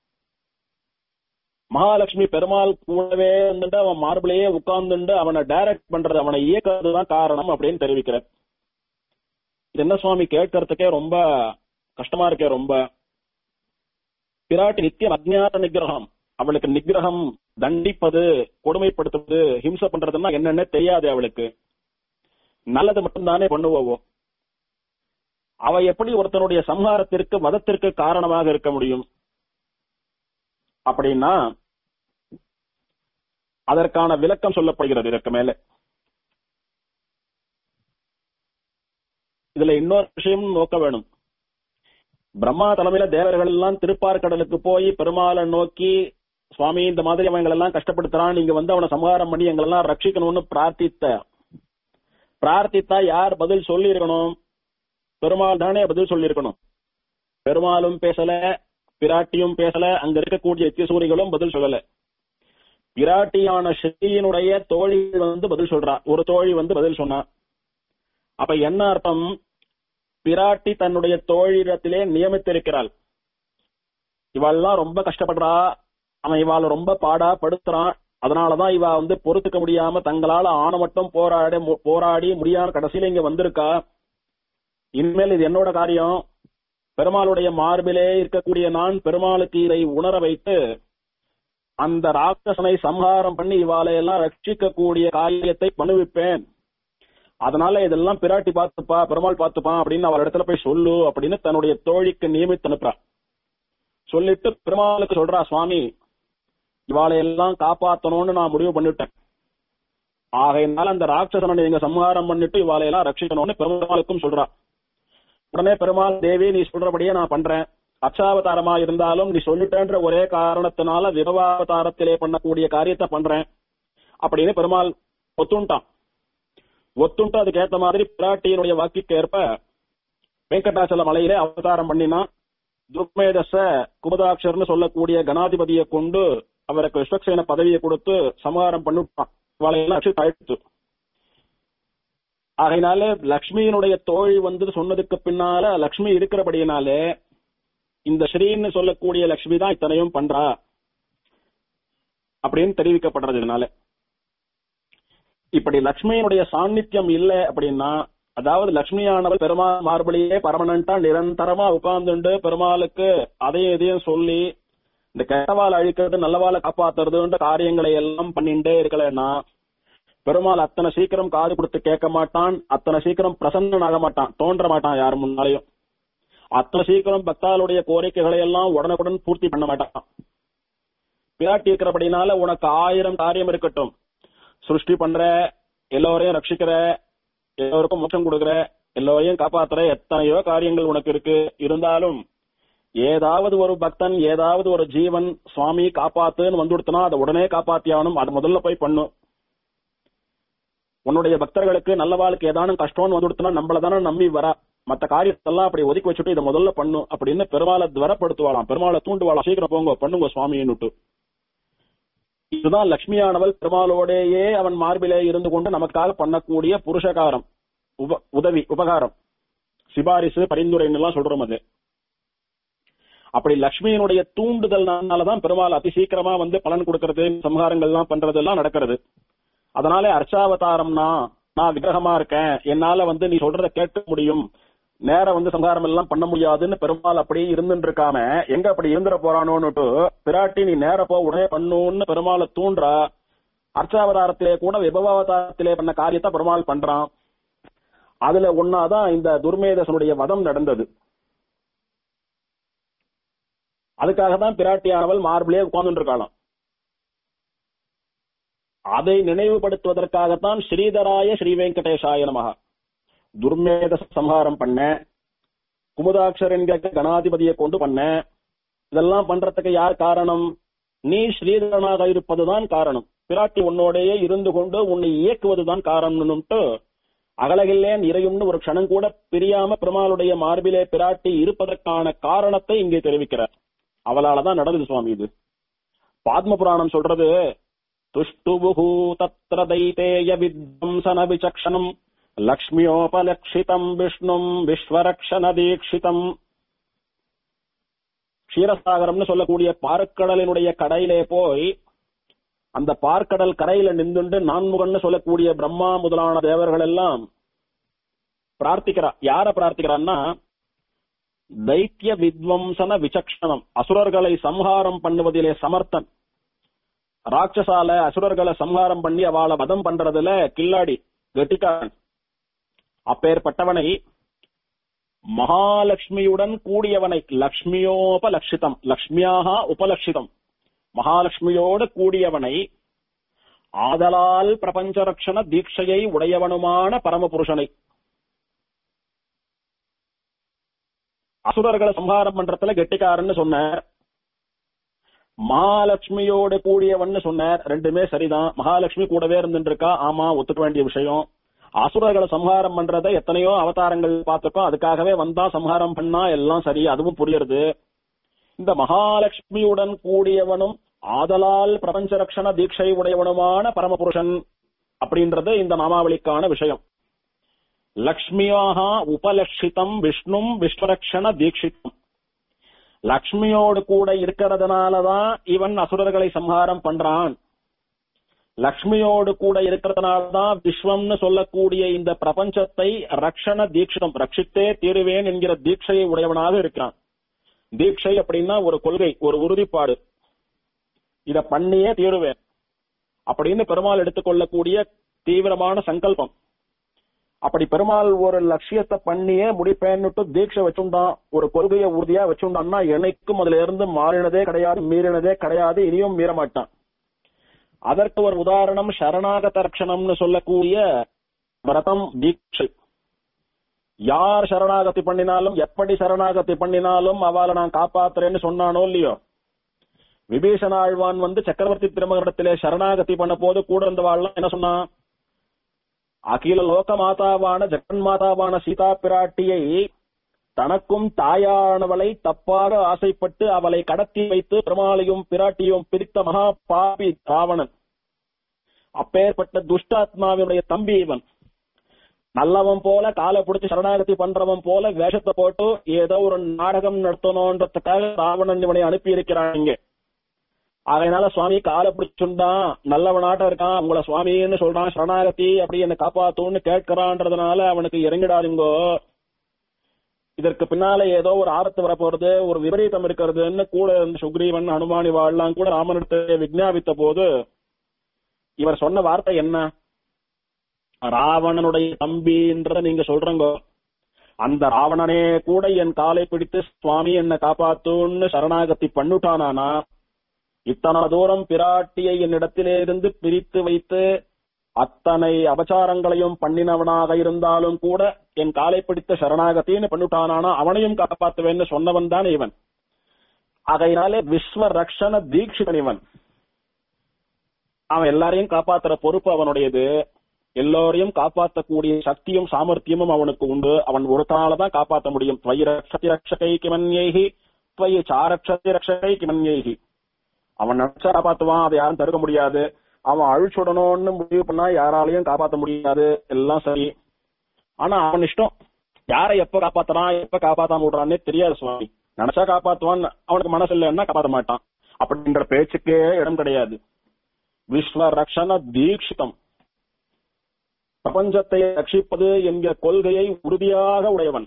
மகாலட்சுமி பெருமாள் கூடவே இருந்துட்டு அவன் மார்பிளையே உட்கார்ந்துட்டு அவனை டைரக்ட் பண்றது அவனை இயக்கிறதுதான் காரணம் அப்படின்னு தெரிவிக்கிறார் இது என்ன சுவாமி கேட்கறதுக்கே ரொம்ப கஷ்டமா இருக்கே ரொம்ப பிராட்டி நித்தியம் அஜ்ஞாத நிகிரகம் அவளுக்கு நிகிரகம் தண்டிப்பது கொடுமைப்படுத்துவது ஹிம்சை பண்றதுன்னா என்னன்னு தெரியாது அவளுக்கு நல்லது மட்டும்தானே பண்ணுவோம் அவ எப்படி ஒருத்தனுடைய சம்ஹாரத்திற்கு வதத்திற்கு காரணமாக இருக்க முடியும் அப்படின்னா அதற்கான விளக்கம் சொல்லப்படுகிறது இதற்கு மேல இதுல இன்னொரு விஷயம் நோக்க வேணும் பிரம்மா தலைமையில தேவர்கள் எல்லாம் திருப்பார்கடலுக்கு போய் பெருமாளை நோக்கி சுவாமி இந்த மாதிரி அவங்களை எல்லாம் கஷ்டப்படுத்துறான் நீங்க வந்து அவனை சம்ஹாரம் பண்ணி எங்களெல்லாம் ரட்சிக்கணும்னு பிரார்த்தித்த பிரார்த்தித்தா யார் பதில் சொல்லி இருக்கணும் பெருமாள் தானே பதில் சொல்லி இருக்கணும் பெருமாளும் பேசல பிராட்டியும் பேசல அங்க இருக்கக்கூடிய எத்தியசூரிகளும் பதில் சொல்லல பிராட்டியான ஸ்ரீயினுடைய தோழி வந்து பதில் சொல்றா ஒரு தோழி வந்து பதில் சொன்னா அப்ப என்ன அர்த்தம் பிராட்டி தன்னுடைய தோழிடத்திலே நியமித்திருக்கிறாள் இவெல்லாம் ரொம்ப கஷ்டப்படுறா அவன் இவாள ரொம்ப பாடா படுத்துறான் அதனாலதான் இவ வந்து பொறுத்துக்க முடியாம தங்களால ஆன மட்டும் போராடி போராடி முடியாம கடைசியில இங்க வந்திருக்கா இனிமேல் இது என்னோட காரியம் பெருமாளுடைய மார்பிலே இருக்கக்கூடிய நான் பெருமாளுக்கு இதை உணர வைத்து அந்த ராட்சசனை சம்ஹாரம் பண்ணி இவாளை எல்லாம் ரட்சிக்கக்கூடிய காரியத்தை பண்ணுவிப்பேன் அதனால இதெல்லாம் பிராட்டி பார்த்துப்பா பெருமாள் பார்த்துப்பான் அப்படின்னு அவர் இடத்துல போய் சொல்லு அப்படின்னு தன்னுடைய தோழிக்கு நியமித்து அனுப்புறா சொல்லிட்டு பெருமாளுக்கு சொல்றா சுவாமி இவாளை எல்லாம் காப்பாத்தணும்னு நான் முடிவு பண்ணிட்டேன் ஆகையினால அந்த ராட்சசனை நீங்க சம்ஹாரம் பண்ணிட்டு இவாளை எல்லாம் ரட்சிக்கணும்னு பெருமாளுக்கும் சொல்றா உடனே பெருமாள் தேவி நீ சொல்றபடியே நான் பண்றேன் அச்சாவதாரமா இருந்தாலும் நீ சொல்லிட்டேன்ற ஒரே காரணத்தினால விரவாவதாரத்திலே பண்ணக்கூடிய காரியத்தை பண்றேன் அப்படின்னு பெருமாள் ஒத்துண்டான் ஒத்துண்டு அதுக்கு ஏத்த மாதிரி பிராட்டியினுடைய வாக்கிற்கு ஏற்ப வெங்கடாச்சல மலையிலே அவதாரம் பண்ணினா துர்மேதஸ குமுதாட்சர்னு சொல்லக்கூடிய கணாதிபதியை கொண்டு அவருக்கு விஸ்வக்சேன பதவியை கொடுத்து சமாதானம் பண்ணிவிட்டான் இவளையெல்லாம் அழைத்து ஆகையினால லக்ஷ்மியினுடைய தோழி வந்து சொன்னதுக்கு பின்னால லக்ஷ்மி இருக்கிறபடியினாலே இந்த ஸ்ரீன்னு சொல்லக்கூடிய லக்ஷ்மி தான் இத்தனையும் பண்றா அப்படின்னு தெரிவிக்கப்படுறது இதனால இப்படி லக்ஷ்மியினுடைய சாநித்தியம் இல்லை அப்படின்னா அதாவது லக்ஷ்மியானவள் பெருமாள் மார்பலியே பர்மனண்டா நிரந்தரமா உட்கார்ந்துண்டு பெருமாளுக்கு அதையும் இதையும் சொல்லி இந்த கெட்டவாள் அழிக்கிறது நல்லவாளை காப்பாத்துறதுன்ற காரியங்களை எல்லாம் பண்ணிட்டே இருக்கலன்னா பெருமாள் அத்தனை சீக்கிரம் காது கொடுத்து கேட்க மாட்டான் அத்தனை சீக்கிரம் பிரசன்னன் ஆக மாட்டான் தோன்ற மாட்டான் யார் முன்னாலையும் அத்தனை சீக்கிரம் பக்தாளுடைய கோரிக்கைகளை எல்லாம் உடனுக்குடன் பூர்த்தி பண்ண மாட்டான் பிராட்டி இருக்கிறபடினால உனக்கு ஆயிரம் காரியம் இருக்கட்டும் சிருஷ்டி பண்ற எல்லோரையும் ரட்சிக்கிற எல்லோருக்கும் மோட்சம் கொடுக்குற எல்லோரையும் காப்பாத்துற எத்தனையோ காரியங்கள் உனக்கு இருக்கு இருந்தாலும் ஏதாவது ஒரு பக்தன் ஏதாவது ஒரு ஜீவன் சுவாமி காப்பாத்துன்னு வந்துடுத்துனா அதை உடனே காப்பாத்தியானும் அது முதல்ல போய் பண்ணும் உன்னுடைய பக்தர்களுக்கு நல்லவாளுக்கு ஏதானும் கஷ்டம்னு வந்துடுத்துனா நம்மள தானே நம்பி வரா மத்த காரியத்தெல்லாம் அப்படி ஒதுக்கி வச்சுட்டு இதை முதல்ல பண்ணும் அப்படின்னு பெருமாளை துவரப்படுத்துவாளாம் பெருமாளை தூண்டுவாளாம் சீக்கிரம் போங்க பண்ணுங்க சுவாமின்னுட்டு இதுதான் லட்சுமியானவள் பெருமாளோடேயே அவன் மார்பிலே இருந்து கொண்டு நமக்காக பண்ணக்கூடிய புருஷகாரம் உப உதவி உபகாரம் சிபாரிசு பரிந்துரைன்னு எல்லாம் சொல்றோம் அது அப்படி லக்ஷ்மியினுடைய தூண்டுதல்னாலதான் பெருமாள் அதி சீக்கிரமா வந்து பலன் கொடுக்கறது சம்ஹாரங்கள்லாம் பண்றதெல்லாம் நடக்கிறது அதனால அர்ச்சாவதாரம்னா நான் விக்கிரகமா இருக்கேன் என்னால வந்து நீ சொல்றத கேட்க முடியும் நேர வந்து சம்ஹாரம் எல்லாம் பண்ண முடியாதுன்னு பெருமாள் அப்படி இருந்துட்டு இருக்காம எங்க அப்படி இருந்துட போறானோன்னுட்டு பிராட்டி நீ நேர போ உடனே பண்ணுன்னு பெருமாளை தூண்டுறா அர்ச்சாவதாரத்திலே கூட விபவாவதாரத்திலே பண்ண காரியத்தை பெருமாள் பண்றான் அதுல ஒன்னாதான் இந்த துர்மேதசனுடைய வதம் நடந்தது அதுக்காக தான் பிராட்டியானவள் மார்பிளே உட்கார்ந்து இருக்காளாம் அதை நினைவுபடுத்துவதற்காகத்தான் ஸ்ரீதராய ஸ்ரீ வெங்கடேசாய நமகா துர்மேத சம்ஹாரம் பண்ண குமுதாட்சர் என்கிற கணாதிபதியை கொண்டு பண்ண இதெல்லாம் பண்றதுக்கு யார் காரணம் நீ ஸ்ரீதரனாக இருப்பதுதான் காரணம் பிராட்டி உன்னோடையே இருந்து கொண்டு உன்னை இயக்குவதுதான் காரணம்னுட்டு அகலகில்லேன் இறையும்னு ஒரு க்ஷணம் கூட பிரியாம பெருமாளுடைய மார்பிலே பிராட்டி இருப்பதற்கான காரணத்தை இங்கே தெரிவிக்கிறார் அவளாலதான் நடந்தது சுவாமி இது பாத்ம புராணம் சொல்றது துஷ்டுபுகு தத்ர தைத்தேய வித்வம்சன விசக்ஷணம் லக்ஷ்மியோபலக்ஷிதம் விஷ்ணும் விஸ்வரக்ஷண தீட்சிதம் க்ஷீரசாகரம்னு சொல்லக்கூடிய பார்க்கடலினுடைய கடையிலே போய் அந்த பார்க்கடல் கரையில நின்றுண்டு நான்முகன்னு சொல்லக்கூடிய பிரம்மா முதலான தேவர்கள் எல்லாம் பிரார்த்திக்கிறா யார பிரார்த்திக்கிறான்னா தைத்திய வித்வம்சன விசக்ஷணம் அசுரர்களை சம்ஹாரம் பண்ணுவதிலே சமர்த்தன் ராட்சசால அசுரர்களை சம்ஹாரம் பண்ணி அவளை வதம் பண்றதுல கில்லாடி கெட்டிக்காரன் அப்பேற்பட்டவனை மகாலட்சுமியுடன் கூடியவனை லக்ஷ்மியோபலட்சிதம் லக்ஷ்மியாக உபலட்சிதம் மகாலட்சுமியோடு கூடியவனை ஆதலால் பிரபஞ்ச ரக்ஷண தீட்சையை உடையவனுமான பரமபுருஷனை அசுரர்களை சம்ஹாரம் பண்றதுல கெட்டிக்காரன்னு சொன்னார் மகாலட்சுமியோடு கூடியவன்னு சொன்னார் ரெண்டுமே சரிதான் மகாலட்சுமி கூடவே இருந்துட்டு இருக்கா ஆமா ஒத்துக்க வேண்டிய விஷயம் அசுரர்களை சம்ஹாரம் பண்றத எத்தனையோ அவதாரங்கள் பார்த்துக்கோம் அதுக்காகவே வந்தா சம்ஹாரம் பண்ணா எல்லாம் சரி அதுவும் புரியுறது இந்த மகாலட்சுமியுடன் கூடியவனும் ஆதலால் பிரபஞ்ச ரக்ஷண தீட்சை உடையவனுமான பரமபுருஷன் அப்படின்றது இந்த நாமாவளிக்கான விஷயம் லக்ஷ்மியாக உபலட்சிதம் விஷ்ணும் விஸ்வரக்ஷண தீட்சிதம் லக்ஷ்மியோடு கூட இருக்கிறதுனாலதான் இவன் அசுரர்களை சம்ஹாரம் பண்றான் லக்ஷ்மியோடு கூட இருக்கிறதுனாலதான் விஸ்வம்னு சொல்லக்கூடிய இந்த பிரபஞ்சத்தை ரக்ஷண தீட்சிதம் ரட்சித்தே தீருவேன் என்கிற தீட்சையை உடையவனாக இருக்கிறான் தீட்சை அப்படின்னா ஒரு கொள்கை ஒரு உறுதிப்பாடு இத பண்ணியே தீருவேன் அப்படின்னு பெருமாள் எடுத்துக்கொள்ளக்கூடிய தீவிரமான சங்கல்பம் அப்படி பெருமாள் ஒரு லட்சியத்தை பண்ணியே முடிப்பேன்னுட்டு தீட்சை வச்சுண்டான் ஒரு கொள்கையை உறுதியா வச்சுண்டான்னா என்னைக்கும் அதுல இருந்து மாறினதே கிடையாது மீறினதே கிடையாது இனியும் மீற மாட்டான் அதற்கு ஒரு உதாரணம் சரணாகத ரட்சணம்னு சொல்லக்கூடிய விரதம் தீட்சை யார் சரணாகதி பண்ணினாலும் எப்படி சரணாகதி பண்ணினாலும் அவளை நான் காப்பாத்துறேன்னு சொன்னானோ இல்லையோ விபீஷண ஆழ்வான் வந்து சக்கரவர்த்தி திருமகரிடத்திலே சரணாகதி பண்ண போது கூட இருந்தவாள்லாம் என்ன சொன்னான் அகில லோக மாதாவான ஜெகன் மாதாவான சீதா பிராட்டியை தனக்கும் தாயானவளை தப்பாக ஆசைப்பட்டு அவளை கடத்தி வைத்து பெருமாளையும் பிராட்டியும் பிரித்த மகா பாபி ராவணன் அப்பேற்பட்ட துஷ்டாத்மாவினுடைய தம்பி இவன் நல்லவன் போல காலை பிடிச்சு சரணாகதி பண்றவன் போல வேஷத்தை போட்டு ஏதோ ஒரு நாடகம் நடத்தணும்ன்றதுக்காக ராவணன் இவனை அனுப்பி இருக்கிறான் இங்க அதனால சுவாமி காலை பிடிச்சுண்டான் நல்லவனாட்டம் இருக்கான் உங்களை சுவாமின்னு சொல்றான் சரணாகதி அப்படி என்ன காப்பாத்துன்னு கேட்கிறான்றதுனால அவனுக்கு இறங்கிடாதுங்கோ இதற்கு பின்னால ஏதோ ஒரு ஆபத்து வரப்போறது ஒரு விபரீதம் இருக்கிறதுன்னு கூட இருந்த சுக்ரீவன் ஹனுமானி வாழலாம் கூட ராமனிடத்தை விஜ்ஞாபித்த போது இவர் சொன்ன வார்த்தை என்ன ராவணனுடைய தம்பின்றத நீங்க சொல்றங்க அந்த ராவணனே கூட என் காலை பிடித்து சுவாமி என்ன காப்பாத்துன்னு சரணாகதி பண்ணுட்டானா இத்தனை தூரம் பிராட்டியை என்னிடத்திலே இருந்து பிரித்து வைத்து அத்தனை அபச்சாரங்களையும் பண்ணினவனாக இருந்தாலும் கூட என் காலை பிடித்த சரணாகத்தின்னு பண்ணிட்டானானா அவனையும் காப்பாத்துவேன்னு சொன்னவன் தான் இவன் ஆகையினாலே விஸ்வ ரக்ஷண தீட்சிதன் இவன் அவன் எல்லாரையும் காப்பாத்துற பொறுப்பு அவனுடையது எல்லோரையும் காப்பாற்றக்கூடிய சக்தியும் சாமர்த்தியமும் அவனுக்கு உண்டு அவன் ஒருத்தனால தான் காப்பாற்ற முடியும் துவயி ரக்ஷதி ரக்ஷகை கிமன்யேகி துவயி சாரக்ஷதி ரக்ஷகை கிமன்யேகி அவன் நினைச்சா காப்பாத்துவான் அதை யாரும் தடுக்க முடியாது அவன் அழிச்சுடணும்னு முடிவு பண்ணா யாராலையும் காப்பாத்த முடியாது எல்லாம் சரி ஆனா அவன் இஷ்டம் யாரை எப்ப காப்பாத்துறான் எப்ப காப்பாத்தாம விடுறான்னே தெரியாது சுவாமி நினைச்சா காப்பாத்துவான் அவனுக்கு மனசு இல்லைன்னா காப்பாத்த மாட்டான் அப்படின்ற பேச்சுக்கே இடம் கிடையாது விஸ்வ ரக்ஷண தீட்சிதம் பிரபஞ்சத்தை ரட்சிப்பது என்கிற கொள்கையை உறுதியாக உடையவன்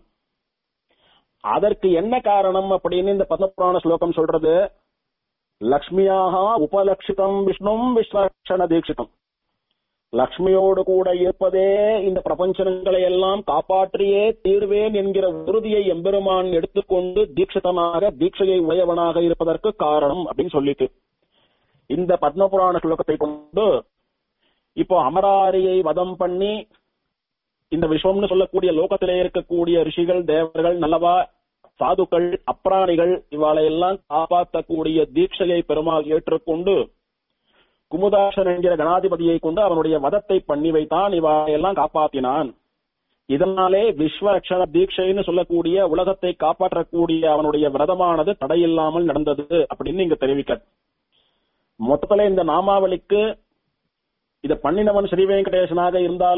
அதற்கு என்ன காரணம் அப்படின்னு இந்த பத்மபுராண ஸ்லோகம் சொல்றது லக்ஷ்மியாக உபலட்சிதம் விஷ்ணும் விஸ்வரக்ஷண தீட்சிதம் லக்ஷ்மியோடு கூட இருப்பதே இந்த பிரபஞ்சங்களை எல்லாம் காப்பாற்றியே தீர்வேன் என்கிற உறுதியை எம்பெருமான் எடுத்துக்கொண்டு தீட்சிதமாக தீட்சையை உடையவனாக இருப்பதற்கு காரணம் அப்படின்னு சொல்லிட்டு இந்த பத்மபுராண ஸ்லோகத்தை கொண்டு இப்போ அமராரியை வதம் பண்ணி இந்த விஸ்வம்னு சொல்லக்கூடிய லோகத்திலே இருக்கக்கூடிய ரிஷிகள் தேவர்கள் நல்லவா சாதுக்கள் அப்ராணிகள் இவாளை எல்லாம் காப்பாற்றக்கூடிய தீட்சையை பெருமாள் ஏற்றுக்கொண்டு குமுதாசன் என்கிற கணாதிபதியை கொண்டு அவனுடைய வதத்தை பண்ணி வைத்தான் இவாளை எல்லாம் காப்பாற்றினான் இதனாலே விஸ்வரக்ஷண தீட்சைன்னு சொல்லக்கூடிய உலகத்தை காப்பாற்றக்கூடிய அவனுடைய விரதமானது தடையில்லாமல் நடந்தது அப்படின்னு இங்க தெரிவிக்க மொத்தத்துல இந்த நாமாவளிக்கு இத பண்ணினவன் ஸ்ரீ வெங்கடேசனாக இருந்தால்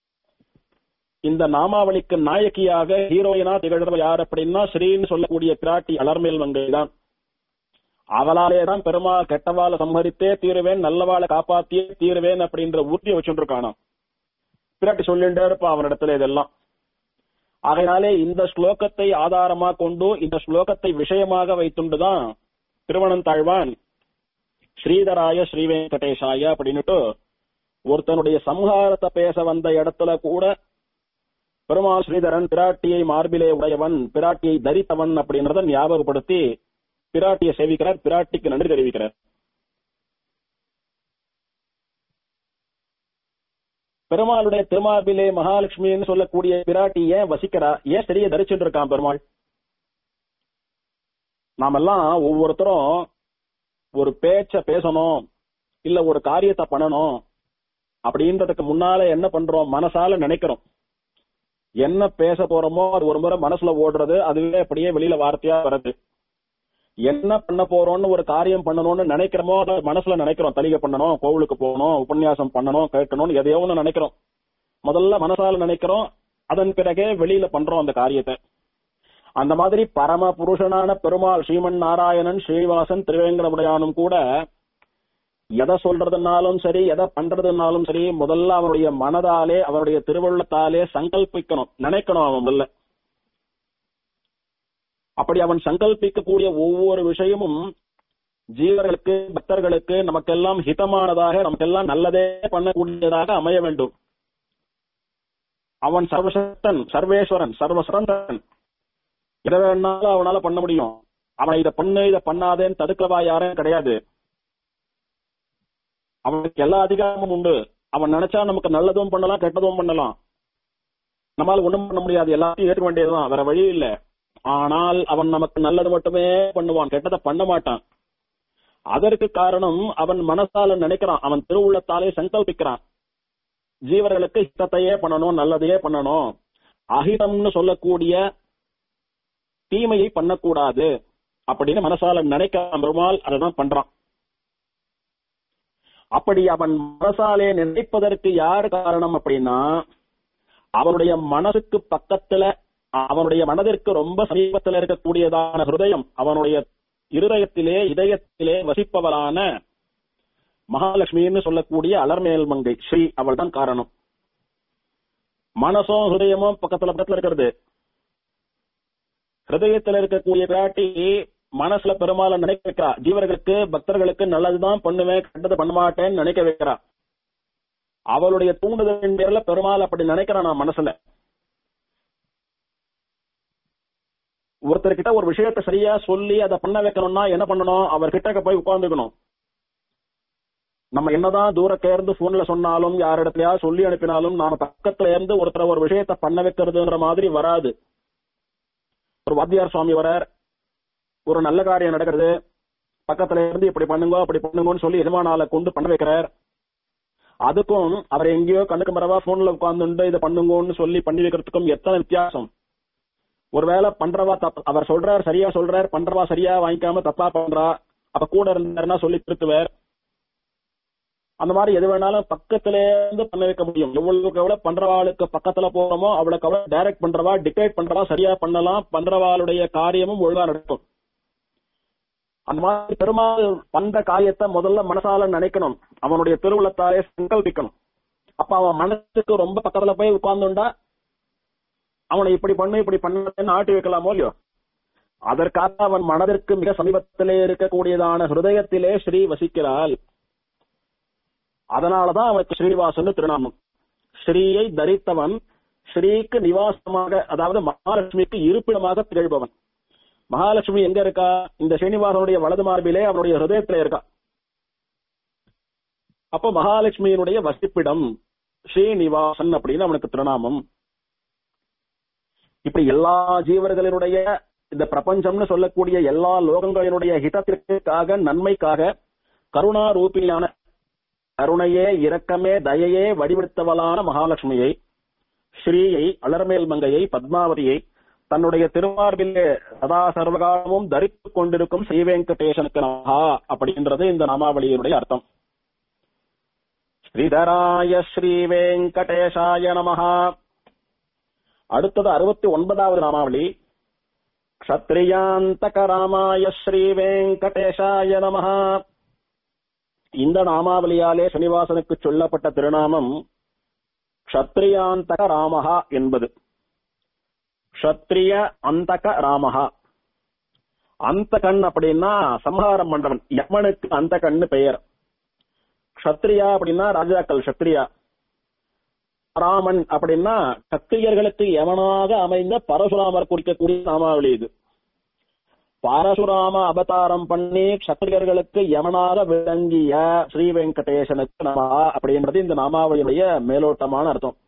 இந்த நாமாவளிக்கு நாயகியாக ஹீரோயினா திகழ்றவ யார் அப்படின்னா ஸ்ரீன்னு சொல்லக்கூடிய பிராட்டி அலர்மேல் மங்கை தான் அவளாலே தான் பெருமாள் கெட்டவாளை சம்ஹரித்தே தீருவேன் நல்லவாளை காப்பாத்தியே தீருவேன் அப்படின்ற உறுதியை வச்சுருக்கானாம் பிராட்டி சொல்லிட்டே இருப்பா அவனிடத்துல இதெல்லாம் ஆகையினாலே இந்த ஸ்லோகத்தை ஆதாரமா கொண்டு இந்த ஸ்லோகத்தை விஷயமாக வைத்துண்டுதான் திருவனந்தாழ்வான் ஸ்ரீதராய ஸ்ரீ வெங்கடேசாய அப்படின்னுட்டு ஒருத்தனுடைய சம்ஹாரத்தை பேச வந்த இடத்துல கூட பெருமாள் ஸ்ரீதரன் பிராட்டியை மார்பிலே உடையவன் பிராட்டியை தரித்தவன் அப்படின்றத ஞாபகப்படுத்தி பிராட்டியை சேவிக்கிறார் பிராட்டிக்கு நன்றி தெரிவிக்கிறார் பெருமாளுடைய திருமார்பிலே மகாலட்சுமின்னு சொல்லக்கூடிய பிராட்டி ஏன் வசிக்கிறா ஏன் சரியை தரிச்சுட்டு இருக்கான் பெருமாள் நாமெல்லாம் ஒவ்வொருத்தரும் ஒரு பேச்ச பேசணும் இல்ல ஒரு காரியத்தை பண்ணணும் அப்படின்றதுக்கு முன்னால என்ன பண்றோம் மனசால நினைக்கிறோம் என்ன பேச போறோமோ அது ஒரு முறை மனசுல ஓடுறது அதுவே அப்படியே வெளியில வார்த்தையா வருது என்ன பண்ண போறோம்னு ஒரு காரியம் பண்ணணும்னு நினைக்கிறோமோ அதை மனசுல நினைக்கிறோம் தலிகை பண்ணணும் கோவிலுக்கு போகணும் உபன்யாசம் பண்ணணும் கேட்கணும்னு எதையோ ஒண்ணு நினைக்கிறோம் முதல்ல மனசால நினைக்கிறோம் அதன் பிறகே வெளியில பண்றோம் அந்த காரியத்தை அந்த மாதிரி பரம புருஷனான பெருமாள் ஸ்ரீமன் நாராயணன் ஸ்ரீனிவாசன் திருவேங்கடமுடையானும் கூட எதை சொல்றதுனாலும் சரி எதை பண்றதுனாலும் சரி முதல்ல அவனுடைய மனதாலே அவனுடைய திருவள்ளத்தாலே சங்கல்பிக்கணும் நினைக்கணும் அவன் முதல்ல அப்படி அவன் சங்கல்பிக்கக்கூடிய ஒவ்வொரு விஷயமும் ஜீவர்களுக்கு பக்தர்களுக்கு நமக்கெல்லாம் ஹிதமானதாக நமக்கெல்லாம் நல்லதே பண்ணக்கூடியதாக அமைய வேண்டும் அவன் சர்வசக்தன் சர்வேஸ்வரன் சர்வசரந்தன் எதை வேணாலும் அவனால பண்ண முடியும் அவனை இதை பண்ணு இதை பண்ணாதேன்னு தடுக்கவா யாரும் கிடையாது அவனுக்கு எல்லா அதிகாரமும் உண்டு அவன் நினைச்சா நமக்கு நல்லதும் பண்ணலாம் கெட்டதும் பண்ணலாம் நம்மால ஒண்ணும் பண்ண முடியாது எல்லாத்தையும் ஏற்க வேண்டியதுதான் வேற வழி இல்ல ஆனால் அவன் நமக்கு நல்லது மட்டுமே பண்ணுவான் கெட்டதை பண்ண மாட்டான் அதற்கு காரணம் அவன் மனசால நினைக்கிறான் அவன் திருவுள்ளத்தாலே சங்கல்பிக்கிறான் ஜீவர்களுக்கு ஹிதத்தையே பண்ணணும் நல்லதையே பண்ணணும் அஹிதம்னு சொல்லக்கூடிய தீமையை பண்ணக்கூடாது அப்படின்னு மனசால நினைக்கிறான் பெருமாள் அதைதான் பண்றான் அப்படி அவன் மனசாலே நினைப்பதற்கு யார் காரணம் அப்படின்னா அவனுடைய மனசுக்கு பக்கத்துல அவனுடைய மனதிற்கு ரொம்ப சமீபத்தில் இருக்கக்கூடியதான ஹிருதயம் அவனுடைய இருதயத்திலே இதயத்திலே வசிப்பவரான மகாலட்சுமின்னு சொல்லக்கூடிய அலர்மேல் மங்கை ஸ்ரீ அவள் தான் காரணம் மனசும் ஹிருதயமும் பக்கத்துல பக்கத்துல இருக்கிறது ஹிருதயத்துல இருக்கக்கூடிய பிராட்டி மனசுல பெருமாளை நினைக்க வைக்கிறா ஜீவர்களுக்கு பக்தர்களுக்கு நல்லதுதான் பண்ணுவேன் கெட்டது பண்ண மாட்டேன்னு நினைக்க வைக்கிறா அவளுடைய தூண்டுதலின் பேர்ல பெருமாள் அப்படி நினைக்கிறான் நான் மனசுல ஒருத்தர்கிட்ட ஒரு விஷயத்த சரியா சொல்லி அதை பண்ண வைக்கணும்னா என்ன பண்ணணும் அவர் கிட்டக்க போய் உட்கார்ந்துக்கணும் நம்ம என்னதான் தூரத்துல இருந்து போன்ல சொன்னாலும் யாரிடத்தையா சொல்லி அனுப்பினாலும் நாம பக்கத்துல இருந்து ஒருத்தர் ஒரு விஷயத்த பண்ண வைக்கிறதுன்ற மாதிரி வராது ஒரு வாத்தியார் சுவாமி வரார் ஒரு நல்ல காரியம் நடக்கிறது பக்கத்துல இருந்து இப்படி பண்ணுங்க அப்படி பண்ணுங்கன்னு சொல்லி எஜமானால கொண்டு பண்ண வைக்கிறார் அதுக்கும் அவர் எங்கேயோ கண்ணுக்கு மரவா போன்ல உட்கார்ந்துட்டு இதை பண்ணுங்கன்னு சொல்லி பண்ணி வைக்கிறதுக்கும் எத்தனை வித்தியாசம் ஒருவேளை பண்றவா தப்பு அவர் சொல்றார் சரியா சொல்றார் பண்றவா சரியா வாங்கிக்காம தப்பா பண்றா அப்ப கூட இருந்தாருன்னா சொல்லி திருத்துவார் அந்த மாதிரி எது வேணாலும் பக்கத்துல இருந்து பண்ண வைக்க முடியும் எவ்வளவுக்கு எவ்வளவு பண்றவாளுக்கு பக்கத்துல போறோமோ அவ்வளவுக்கு அவ்வளவு டைரக்ட் பண்றவா டிக்டேட் பண்றவா சரியா பண்ணலாம் பண்றவாளுடைய காரியமும் ஒழுங்கா நடக்கும் அந்த மாதிரி பெருமாள் பண்ற காரியத்தை முதல்ல மனசால நினைக்கணும் அவனுடைய திருவுள்ளத்தாலே சங்கல்பிக்கணும் அப்ப அவன் மனசுக்கு ரொம்ப பக்கத்துல போய் உட்கார்ந்துண்டா அவனை இப்படி பண்ணு இப்படி பண்ணுன்னு ஆட்டி வைக்கலாமோ இல்லையோ அதற்காக அவன் மனதிற்கு மிக சமீபத்திலே இருக்கக்கூடியதான ஹிருதயத்திலே ஸ்ரீ வசிக்கிறாள் அதனாலதான் அவனுக்கு ஸ்ரீனிவாசன் திருநாமம் ஸ்ரீயை தரித்தவன் ஸ்ரீக்கு நிவாசமாக அதாவது மகாலட்சுமிக்கு இருப்பிடமாக திகழ்பவன் மகாலட்சுமி எங்க இருக்கா இந்த ஸ்ரீனிவாசனுடைய வலது மார்பிலே அவனுடைய ஹிருதயத்திலே இருக்கா அப்போ மகாலட்சுமியினுடைய வசிப்பிடம் ஸ்ரீனிவாசன் அப்படின்னு அவனுக்கு திருநாமம் இப்படி எல்லா ஜீவர்களினுடைய இந்த பிரபஞ்சம்னு சொல்லக்கூடிய எல்லா லோகங்களினுடைய ஹிதத்திற்காக நன்மைக்காக கருணா ரூபியான கருணையே இரக்கமே தயையே வடிவெடுத்தவளான மகாலட்சுமியை ஸ்ரீயை அலர்மேல் மங்கையை பத்மாவதியை தன்னுடைய திருமார்பிலே சதா சர்வகாலமும் தரித்துக் கொண்டிருக்கும் ஸ்ரீ வெங்கடேசனுக்கு நமஹா அப்படின்றது இந்த நாமாவளியினுடைய அர்த்தம் ஸ்ரீதராய ஸ்ரீ வெங்கடேசாய நமஹா அடுத்தது அறுபத்தி ஒன்பதாவது நாமாவளி க்ஷத்ரியாந்தக ராமாய ஸ்ரீ வெங்கடேசாய நமஹா இந்த நாமாவளியாலே சனிவாசனுக்கு சொல்லப்பட்ட திருநாமம் க்ஷத்ரியாந்தக ராமஹா என்பது க்ஷத்ரிய அந்தக ராமஹா அந்தகன் அப்படின்னா சம்ஹாரம் பண்றவன் யமனுக்கு அந்தகன்னு பெயர் க்ஷத்ரியா அப்படின்னா ராஜாக்கள் க்ஷத்ரியா ராமன் அப்படின்னா சத்திரியர்களுக்கு யமனாக அமைந்த பரசுராமர் குறிக்கக்கூடிய நாமாவளி இது பரசுராம அவதாரம் பண்ணி சத்திரியர்களுக்கு யமனாக விளங்கிய ஸ்ரீ வெங்கடேசனுக்கு நம அப்படின்றது இந்த நாமாவளியுடைய மேலோட்டமான அர்த்தம்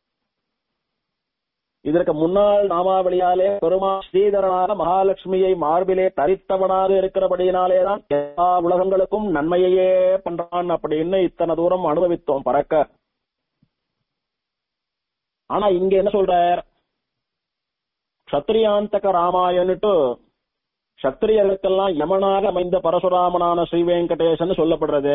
இதற்கு முன்னாள் நாமாவளியாலே பெருமா ஸ்ரீதரனான மகாலட்சுமியை மார்பிலே தரித்தவனாக இருக்கிறபடியினாலேதான் எல்லா உலகங்களுக்கும் நன்மையையே பண்றான் அப்படின்னு இத்தனை தூரம் அனுபவித்தோம் பறக்க ஆனா இங்க என்ன சொல்றார் சத்திரியாந்தக ராமாயணுட்டு சத்திரியர்களுக்கெல்லாம் யமனாக அமைந்த பரசுராமனான ஸ்ரீ வெங்கடேசன் சொல்லப்படுறது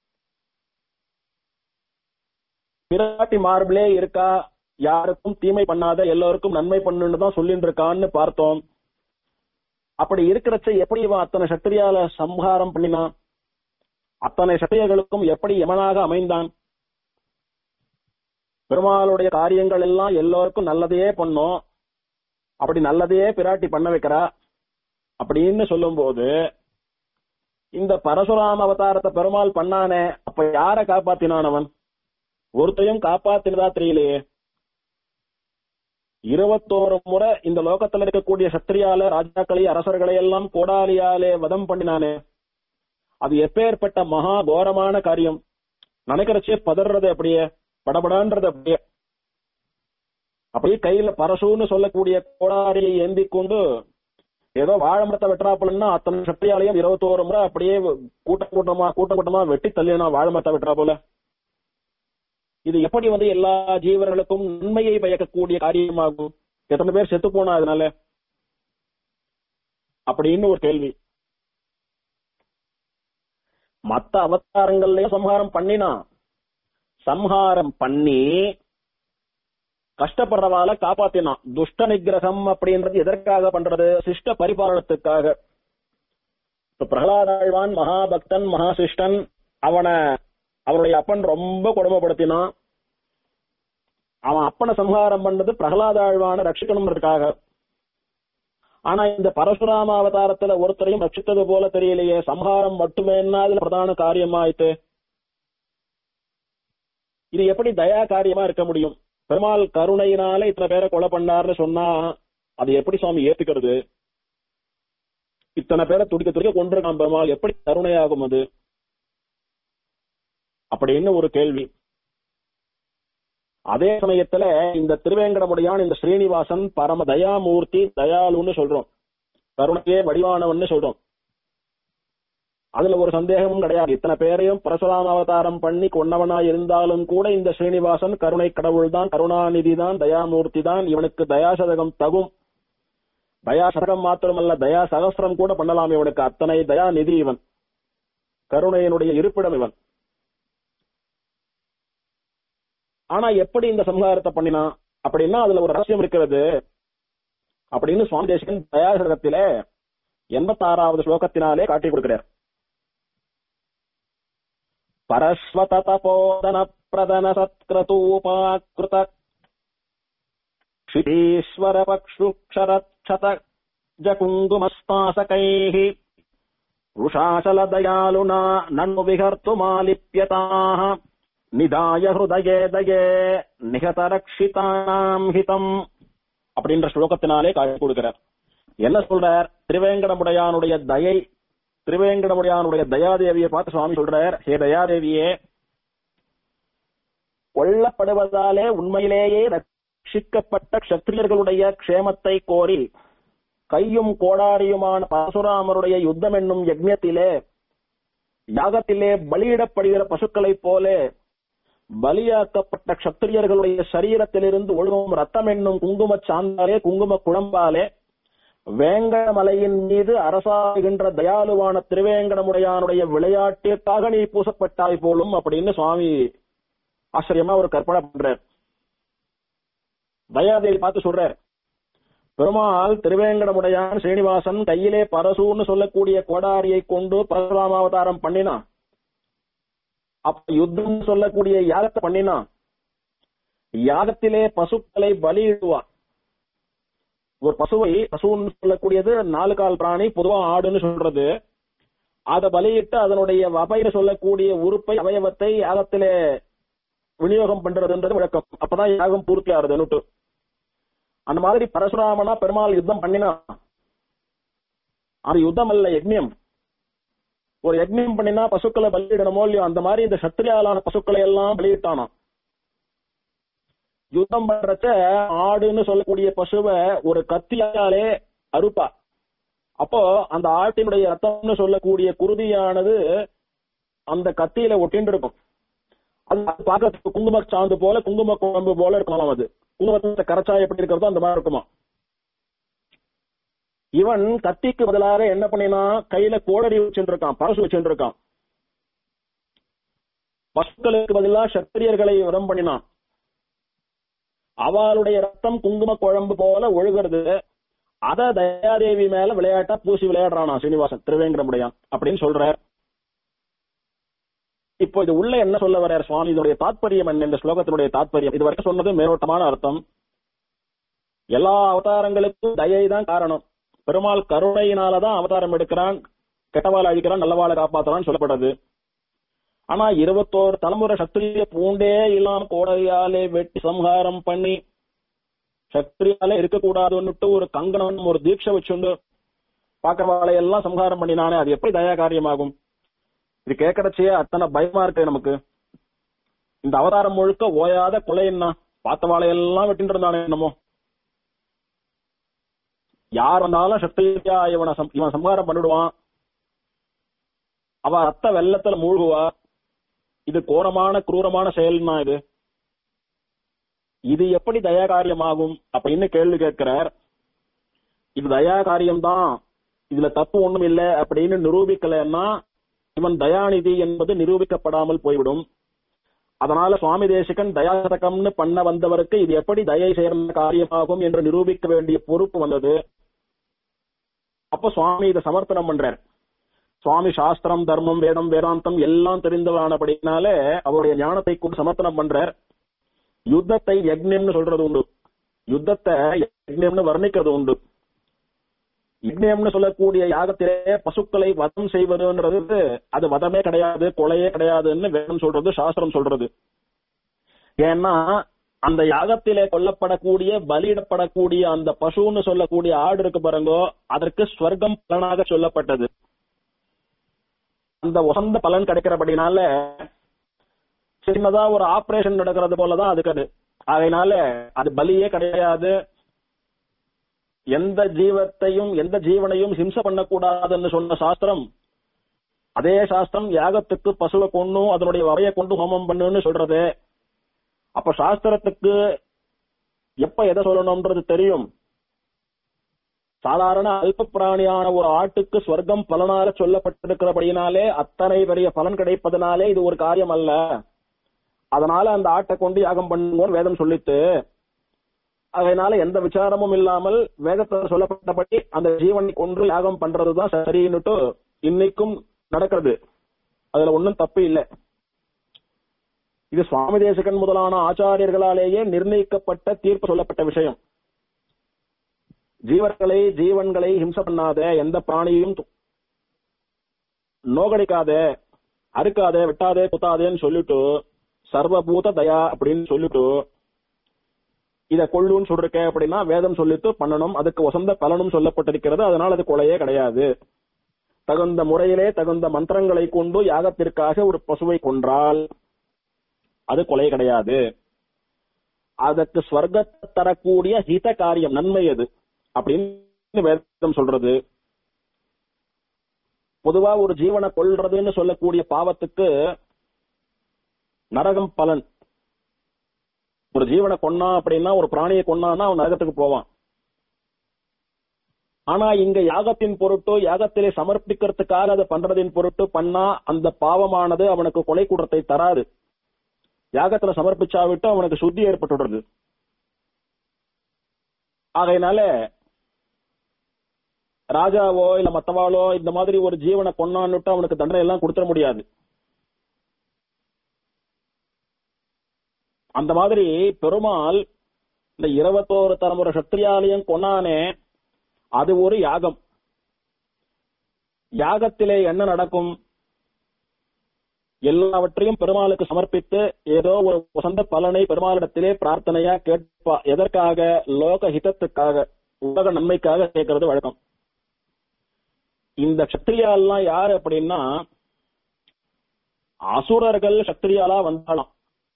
பிராட்டி மார்பிளே இருக்கா யாருக்கும் தீமை பண்ணாத எல்லோருக்கும் நன்மை பண்ணுன்னு தான் சொல்லிட்டு இருக்கான்னு பார்த்தோம் அப்படி இருக்கிறச்ச எப்படி இவன் அத்தனை சத்திரியால சம்ஹாரம் பண்ணினான் அத்தனை சத்திரியர்களுக்கும் எப்படி யமனாக அமைந்தான் பெருமாளுடைய காரியங்கள் எல்லாம் எல்லோருக்கும் நல்லதையே பண்ணும் அப்படி நல்லதையே பிராட்டி பண்ண வைக்கிறா அப்படின்னு சொல்லும்போது இந்த பரசுராம அவதாரத்தை பெருமாள் பண்ணானே அப்ப யார காப்பாத்தினான் அவன் ஒருத்தையும் காப்பாத்தினதா தெரியலையே இருபத்தோரு முறை இந்த லோகத்துல இருக்கக்கூடிய சத்திரியால ராஜாக்களை அரசர்களை எல்லாம் கோடாலியாலே வதம் பண்ணினானே அது எப்பேற்பட்ட மகா கோரமான காரியம் நினைக்கிறச்சே பதறது அப்படியே படபடான்றது அப்படியே அப்படியே கையில பரசுன்னு சொல்லக்கூடிய கோடாரியை ஏந்தி கொண்டு ஏதோ வாழை மரத்தை வெட்டுறாப்புலன்னா அத்தனை சக்தியாலையும் இருபத்தோரு முறை அப்படியே கூட்டம் கூட்டமா கூட்டம் கூட்டமா வெட்டி தள்ளினா வாழை மரத்தை வெட்டுறா போல இது எப்படி வந்து எல்லா ஜீவர்களுக்கும் நன்மையை பயக்கக்கூடிய காரியமாகும் எத்தனை பேர் செத்து போனா அதனால அப்படின்னு ஒரு கேள்வி மத்த அவதாரங்கள்லயும் சம்ஹாரம் பண்ணினா சம்ஹாரம் பண்ணி கஷ்டப்படுறவால காப்பாத்தினான் துஷ்ட நிகிரகம் அப்படின்றது எதற்காக பண்றது சிஷ்ட பரிபாலனத்துக்காக இப்ப பிரகலாதாழ்வான் மகாபக்தன் மகாசிஷ்டன் அவனை அவருடைய அப்பன் ரொம்ப கொடுமைப்படுத்தினான் அவன் அப்பனை சம்ஹாரம் பண்ணது பிரகலாதாழ்வான ரட்சிக்கணும்ன்றதுக்காக ஆனா இந்த பரசுராம அவதாரத்துல ஒருத்தரையும் ரட்சித்தது போல தெரியலையே சம்ஹாரம் மட்டுமே அதுல பிரதான காரியமாயிட்டு இது எப்படி தயா காரியமா இருக்க முடியும் பெருமாள் கருணையினால இத்தனை பேரை கொலை பண்ணாருன்னு சொன்னா அது எப்படி சுவாமி ஏத்துக்கிறது இத்தனை பேரை துடிக்க துடிக்க கொண்டிருக்கான் பெருமாள் எப்படி கருணையாகும் அது அப்படின்னு ஒரு கேள்வி அதே சமயத்துல இந்த திருவேங்கடமுடையான் இந்த ஸ்ரீனிவாசன் பரம தயாமூர்த்தி தயாளுன்னு சொல்றோம் கருணையே வடிவானவன்னு சொல்றோம் அதுல ஒரு சந்தேகமும் கிடையாது இத்தனை பேரையும் பரசுராம அவதாரம் பண்ணி கொண்டவனா இருந்தாலும் கூட இந்த ஸ்ரீனிவாசன் கருணை கடவுள் தான் கருணாநிதி தான் தயாமூர்த்தி தான் இவனுக்கு தயாசதகம் தகும் தயா சதகம் மாத்திரமல்ல தயா சகஸ்திரம் கூட பண்ணலாம் இவனுக்கு அத்தனை தயா நிதி இவன் கருணையினுடைய இருப்பிடம் இவன் ஆனா எப்படி இந்த சம்ஹாரத்தை பண்ணினான் அப்படின்னா அதுல ஒரு ரகசியம் இருக்கிறது அப்படின்னு சுவாமி தேசிகன் தயாசதகத்திலே எண்பத்தாறாவது ஸ்லோகத்தினாலே காட்டி கொடுக்கிறார் பரஸ்வத தபோதன பிரதன சத்கிரதூபாக்கிருத क्षितीश्वर पक्षुक्षरक्षत जकुङ्कुमस्तासकैः वृषाचलदयालुना ननु विहर्तुमालिप्यताः நிதாய ஹிருதயே தயே நிகதரக்ஷிதானாம் ஹிதம் அப்படின்ற ஸ்லோகத்தினாலே காட்டி கொடுக்கிறார் என்ன சொல்றார் திருவேங்கடமுடையானுடைய தயை திருவேங்கடமுடையானுடைய தயாதேவியை பார்த்து சுவாமி சொல்றார் ஹே தயாதேவியே கொல்லப்படுவதாலே உண்மையிலேயே ரட்சிக்கப்பட்ட க்ஷத்திரியர்களுடைய க்ஷேமத்தை கோரி கையும் கோடாரியுமான பரசுராமருடைய யுத்தம் என்னும் யஜ்ஞத்திலே யாகத்திலே பலியிடப்படுகிற பசுக்களைப் போல பலியாக்கப்பட்ட க்ஷத்திரியர்களுடைய சரீரத்திலிருந்து ஒழுகும் ரத்தம் என்னும் குங்கும சாந்தாலே குங்கும குழம்பாலே வேங்கடமலையின் மீது அரசாகின்ற தயாலுவான திருவேங்கடமுடையானுடைய விளையாட்டிற்காக நீ பூசப்பட்டாய் போலும் அப்படின்னு சுவாமி ஆச்சரியமா ஒரு கற்பனை பண்றார் தயாதேவி பார்த்து சொல்றார் பெருமாள் திருவேங்கடமுடையான் ஸ்ரீனிவாசன் கையிலே பரசுன்னு சொல்லக்கூடிய கோடாரியை கொண்டு பரசுராமாவதாரம் பண்ணினான் அப்ப யுத்தம் சொல்லக்கூடிய யாகத்தை பண்ணினான் யாகத்திலே பசுக்களை பலியிடுவான் ஒரு பசுவை பசுன்னு சொல்லக்கூடியது நாலு கால் பிராணி பொதுவா ஆடுன்னு சொல்றது அதை பலியிட்டு அதனுடைய வபைன்னு சொல்லக்கூடிய உறுப்பை அவயவத்தை யாகத்திலே விநியோகம் பண்றதுன்றது வழக்கம் அப்பதான் யாகம் பூர்த்தி ஆறுதுன்னுட்டு அந்த மாதிரி பரசுராமனா பெருமாள் யுத்தம் பண்ணினா அது யுத்தம் அல்ல யஜ்ஞம் ஒரு யஜ்ஞம் பண்ணினா பசுக்களை பலியிடணுமோ இல்லையோ அந்த மாதிரி இந்த சத்திரியாலான பசுக்களை எல்லாம் பலியிட்டானா யுத்தம் பண்றச்ச ஆடுன்னு சொல்லக்கூடிய பசுவை ஒரு கத்தியாலே அறுப்பா அப்போ அந்த ஆட்டினுடைய ரத்தம்னு சொல்லக்கூடிய குருதியானது அந்த கத்தியில ஒட்டின்னு இருக்கும் அது பார்க்கறதுக்கு குங்கும சாந்து போல குங்கும குழம்பு போல இருக்கலாம் அது குங்குமத்தை கரைச்சா எப்படி இருக்கிறதோ அந்த மாதிரி இருக்குமா இவன் கத்திக்கு பதிலாக என்ன பண்ணினா கையில கோடரி வச்சுருக்கான் பரசு வச்சுருக்கான் பசுக்களுக்கு பதிலாக சத்திரியர்களை வதம் பண்ணினான் அவளுடைய ரத்தம் குங்கும குழம்பு போல ஒழுகிறது அத தயாதேவி மேல விளையாட்டா பூசி விளையாடுறானா சீனிவாசன் திருவேங்கடமுடையான் அப்படின்னு சொல்ற இப்போ இது உள்ள என்ன சொல்ல வர்றார் சுவாமி இதனுடைய தாத்பரியம் என்ன இந்த ஸ்லோகத்தினுடைய தாத்பரியம் இது வரைக்கும் சொன்னது மேலோட்டமான அர்த்தம் எல்லா அவதாரங்களுக்கும் தயை தான் காரணம் பெருமாள் கருணையினாலதான் அவதாரம் எடுக்கிறான் கெட்டவாளை அழிக்கிறான் நல்லவாளை காப்பாத்துறான்னு சொல்லப்படுறது ஆனா இருபத்தோரு தலைமுறை சத்திரிய பூண்டே இல்லாம கோடையாலே வெட்டி சம்ஹாரம் பண்ணி சத்திரியாலே இருக்கக்கூடாதுன்னுட்டு ஒரு கங்கணம் ஒரு தீட்சை வச்சுண்டு பாக்கிறவாளை எல்லாம் சம்ஹாரம் பண்ணினானே அது எப்படி தயா காரியமாகும் இது கேட்கறச்சே அத்தனை பயமா இருக்கு நமக்கு இந்த அவதாரம் முழுக்க ஓயாத கொலை என்ன பார்த்தவாளை எல்லாம் வெட்டிட்டு இருந்தானே என்னமோ யார் வந்தாலும் சக்தியா இவனை சம்- இவன் சம்ஹாரம் பண்ணிடுவான் அவ ரத்த வெள்ளத்துல மூழ்குவா இது கோரமான குரூரமான செயல்னா இது இது எப்படி தயா காரியமாகும் அப்படின்னு கேள்வி கேட்கிறார் இது தயா காரியம்தான் இதுல தப்பு ஒண்ணும் இல்ல அப்படின்னு நிரூபிக்கலைன்னா இவன் தயாநிதி என்பது நிரூபிக்கப்படாமல் போய்விடும் அதனால சுவாமி தேசிகன் தயாசதகம்னு பண்ண வந்தவருக்கு இது எப்படி தயை சேர்ந்த காரியமாகும் என்று நிரூபிக்க வேண்டிய பொறுப்பு வந்தது அப்ப சுவாமி இதை சமர்ப்பணம் பண்றார் சுவாமி சாஸ்திரம் தர்மம் வேதம் வேதாந்தம் எல்லாம் தெரிந்தவானபடினாலே அவருடைய ஞானத்தை கொண்டு சமர்ப்பணம் பண்றார் யுத்தத்தை யக்ஞம்னு சொல்றது உண்டு யுத்தத்தை யக்ஞம்னு வர்ணிக்கிறது உண்டு யக்ஞம்னு சொல்லக்கூடிய யாகத்திலே பசுக்களை வதம் செய்வதுன்றது அது வதமே கிடையாது கொலையே கிடையாதுன்னு வேதம் சொல்றது சாஸ்திரம் சொல்றது ஏன்னா அந்த யாகத்திலே கொல்லப்படக்கூடிய பலியிடப்படக்கூடிய அந்த பசுன்னு சொல்லக்கூடிய ஆடு இருக்கு பாருங்கோ அதற்கு ஸ்வர்க்கம் பலனாக சொல்லப்பட்டது அந்த உகந்த பலன் கிடைக்கிறபடினால சின்னதா ஒரு ஆபரேஷன் நடக்கிறது போலதான் அதுக்கு அது அதனால அது பலியே கிடையாது எந்த ஜீவத்தையும் எந்த ஜீவனையும் ஹிம்சை பண்ணக்கூடாதுன்னு சொன்ன சாஸ்திரம் அதே சாஸ்திரம் யாகத்துக்கு பசுவை கொண்டும் அதனுடைய வரைய கொண்டு ஹோமம் பண்ணுன்னு சொல்றது அப்ப சாஸ்திரத்துக்கு எப்ப எதை சொல்லணும்ன்றது தெரியும் சாதாரண அல்ப பிராணியான ஒரு ஆட்டுக்கு ஸ்வர்க்கம் பலனாக சொல்லப்பட்டிருக்கிறபடியினாலே அத்தனை பெரிய பலன் கிடைப்பதனாலே இது ஒரு காரியம் அல்ல அதனால அந்த ஆட்டை கொண்டு யாகம் பண்ணுவோம் வேதம் சொல்லித்து அதனால எந்த விசாரமும் இல்லாமல் வேதத்தில் சொல்லப்பட்டபடி அந்த ஜீவனை கொன்று யாகம் பண்றதுதான் சரின்னுட்டு இன்னைக்கும் நடக்கிறது அதுல ஒன்றும் தப்பு இல்லை இது சுவாமி தேசகன் முதலான ஆச்சாரியர்களாலேயே நிர்ணயிக்கப்பட்ட தீர்ப்பு சொல்லப்பட்ட விஷயம் ஜீவர்களை ஜீவன்களை ஹிம்சை பண்ணாத எந்த பிராணியையும் து- நோகடிக்காத அறுக்காத வெட்டாதே குத்தாதேன்னு சொல்லிட்டு சர்வபூத தயா அப்படின்னு சொல்லிட்டு இத கொள்ளுன்னு சொல்லிருக்க அப்படின்னா வேதம் சொல்லிட்டு பண்ணணும் அதுக்கு வசந்த பலனும் சொல்லப்பட்டிருக்கிறது அதனால அது கொலையே கிடையாது தகுந்த முறையிலே தகுந்த மந்திரங்களை கொண்டு யாகத்திற்காக ஒரு பசுவை கொன்றால் அது கொலை கிடையாது அதற்கு ஸ்வர்க்கத்தை தரக்கூடிய ஹித காரியம் நன்மை அது அப்படின்னு வேதம் சொல்றது பொதுவா ஒரு ஜீவனை கொல்றதுன்னு சொல்லக்கூடிய பாவத்துக்கு நரகம் பலன் ஒரு ஜீவனை கொன்னா அப்படின்னா ஒரு பிராணியை கொன்னான்னா அவன் நரகத்துக்கு போவான் ஆனா இங்க யாகத்தின் பொருட்டு யாகத்திலே சமர்ப்பிக்கிறதுக்காக அதை பண்றதின் பொருட்டு பண்ணா அந்த பாவமானது அவனுக்கு கொலை குற்றத்தை தராது யாகத்துல சமர்ப்பிச்சாவிட்டு அவனுக்கு சுத்தி ஏற்பட்டுடுறது ஆகையினால ராஜாவோ இல்ல மத்தவாளோ இந்த மாதிரி ஒரு ஜீவனை கொன்னான்னுட்டு அவனுக்கு தண்டனை எல்லாம் கொடுத்துட முடியாது அந்த மாதிரி பெருமாள் இந்த இருபத்தோரு தலைமுறை சத்திரியாலயம் கொன்னானே அது ஒரு யாகம் யாகத்திலே என்ன நடக்கும் எல்லாவற்றையும் பெருமாளுக்கு சமர்ப்பித்து ஏதோ ஒரு வசந்த பலனை பெருமாளிடத்திலே பிரார்த்தனையா கேட்பா எதற்காக லோக ஹிதத்துக்காக உலக நன்மைக்காக கேட்கறது வழக்கம் இந்த சத்திரியாலாம் யாரு அப்படின்னா அசுரர்கள் சத்திரியாலா வந்தாலாம்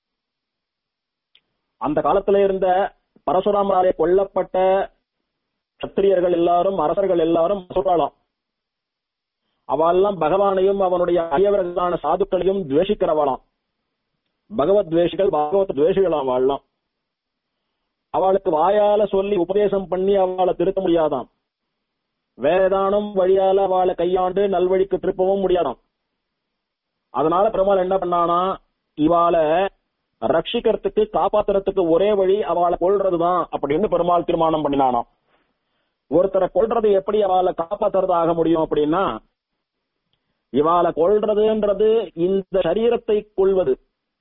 அந்த காலத்துல இருந்த பரசுராமராலே கொல்லப்பட்ட சத்திரியர்கள் எல்லாரும் அரசர்கள் எல்லாரும் அசுராலாம் அவெல்லாம் பகவானையும் அவனுடைய அரியவர்களான சாதுக்களையும் துவேஷிக்கிறவளாம் பகவத் துவேஷிகள் பாகவத் துவேஷிகளாம் வாழலாம் அவளுக்கு வாயால சொல்லி உபதேசம் பண்ணி அவளை திருத்த முடியாதாம் வேற ஏதானும் வழியால அவளை கையாண்டு நல்வழிக்கு திருப்பவும் முடியாதாம் அதனால பெருமாள் என்ன பண்ணானா இவாளை ரட்சிக்கிறதுக்கு காப்பாத்துறதுக்கு ஒரே வழி அவளை கொள்றதுதான் அப்படின்னு பெருமாள் தீர்மானம் பண்ணினானாம் ஒருத்தரை கொல்றது எப்படி அவளை காப்பாத்துறது ஆக முடியும் அப்படின்னா இவாளை கொல்றதுன்றது இந்த சரீரத்தை கொள்வது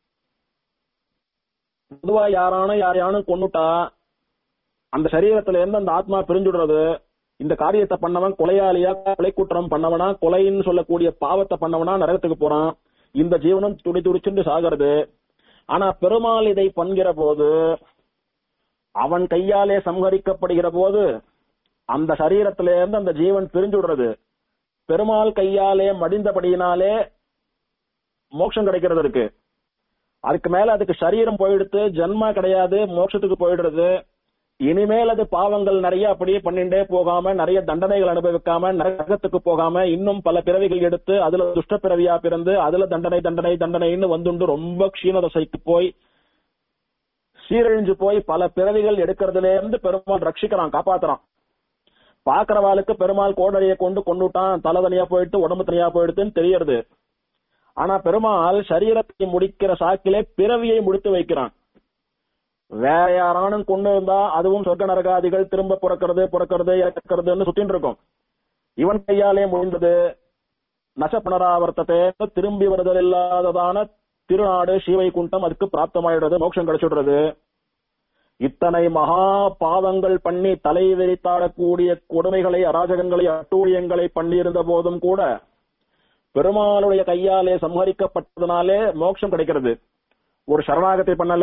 பொதுவா யாரானும் யாரையானும் கொண்டுட்டா அந்த சரீரத்துல இருந்து அந்த ஆத்மா பிரிஞ்சுடுறது இந்த காரியத்தை பண்ணவன் கொலையாளியா கொலை குற்றம் பண்ணவனா கொலைன்னு சொல்லக்கூடிய பாவத்தை பண்ணவனா நரகத்துக்கு போறான் இந்த ஜீவனம் துடி துடிச்சுண்டு சாகிறது ஆனா பெருமாள் இதை பண்கிற போது அவன் கையாலே சம்ஹரிக்கப்படுகிற போது அந்த சரீரத்தில இருந்து அந்த ஜீவன் பிரிஞ்சுடுறது பெருமாள் கையாலே மடிந்தபடியினாலே மோட்சம் கிடைக்கிறது இருக்கு அதுக்கு மேல அதுக்கு சரீரம் போயிடுத்து ஜன்மா கிடையாது மோட்சத்துக்கு போயிடுறது இனிமேல் அது பாவங்கள் நிறைய அப்படியே பண்ணிட்டே போகாம நிறைய தண்டனைகள் அனுபவிக்காம நரகத்துக்கு போகாம இன்னும் பல பிறவிகள் எடுத்து அதுல துஷ்ட பிறவியா பிறந்து அதுல தண்டனை தண்டனை தண்டனைன்னு வந்துண்டு ரொம்ப க்ஷீணதசைக்கு போய் சீரழிஞ்சு போய் பல பிறவிகள் எடுக்கிறதுல இருந்து பெருமாள் ரட்சிக்கிறான் காப்பாத்துறான் பாக்குறவாளுக்கு பெருமாள் கோடரியை கொண்டு கொண்டுட்டான் தலை தனியா போயிட்டு உடம்பு தனியா போயிடுதுன்னு தெரியறது ஆனா பெருமாள் சரீரத்தை முடிக்கிற சாக்கிலே பிறவியை முடித்து வைக்கிறான் வேற யாரானும் கொண்டு இருந்தா அதுவும் சொர்க்க நரகாதிகள் திரும்ப பிறக்கிறது பிறக்கிறது இறக்கிறதுன்னு சுத்தின்னு இருக்கும் இவன் கையாலே முடிந்தது நச புனராவர்த்தத்தை திரும்பி வருதல் இல்லாததான திருநாடு ஸ்ரீவைகுண்டம் அதுக்கு பிராப்தமாயிடுறது மோட்சம் கிடைச்சிடுறது இத்தனை மகா பாவங்கள் பண்ணி தலை வெறித்தாடக்கூடிய கொடுமைகளை அராஜகங்களை அட்டூழியங்களை பண்ணியிருந்த போதும் கூட பெருமாளுடைய கையாலே சம்ஹரிக்கப்பட்டதுனாலே மோட்சம் கிடைக்கிறது ஒரு சரணாகத்தை பண்ணல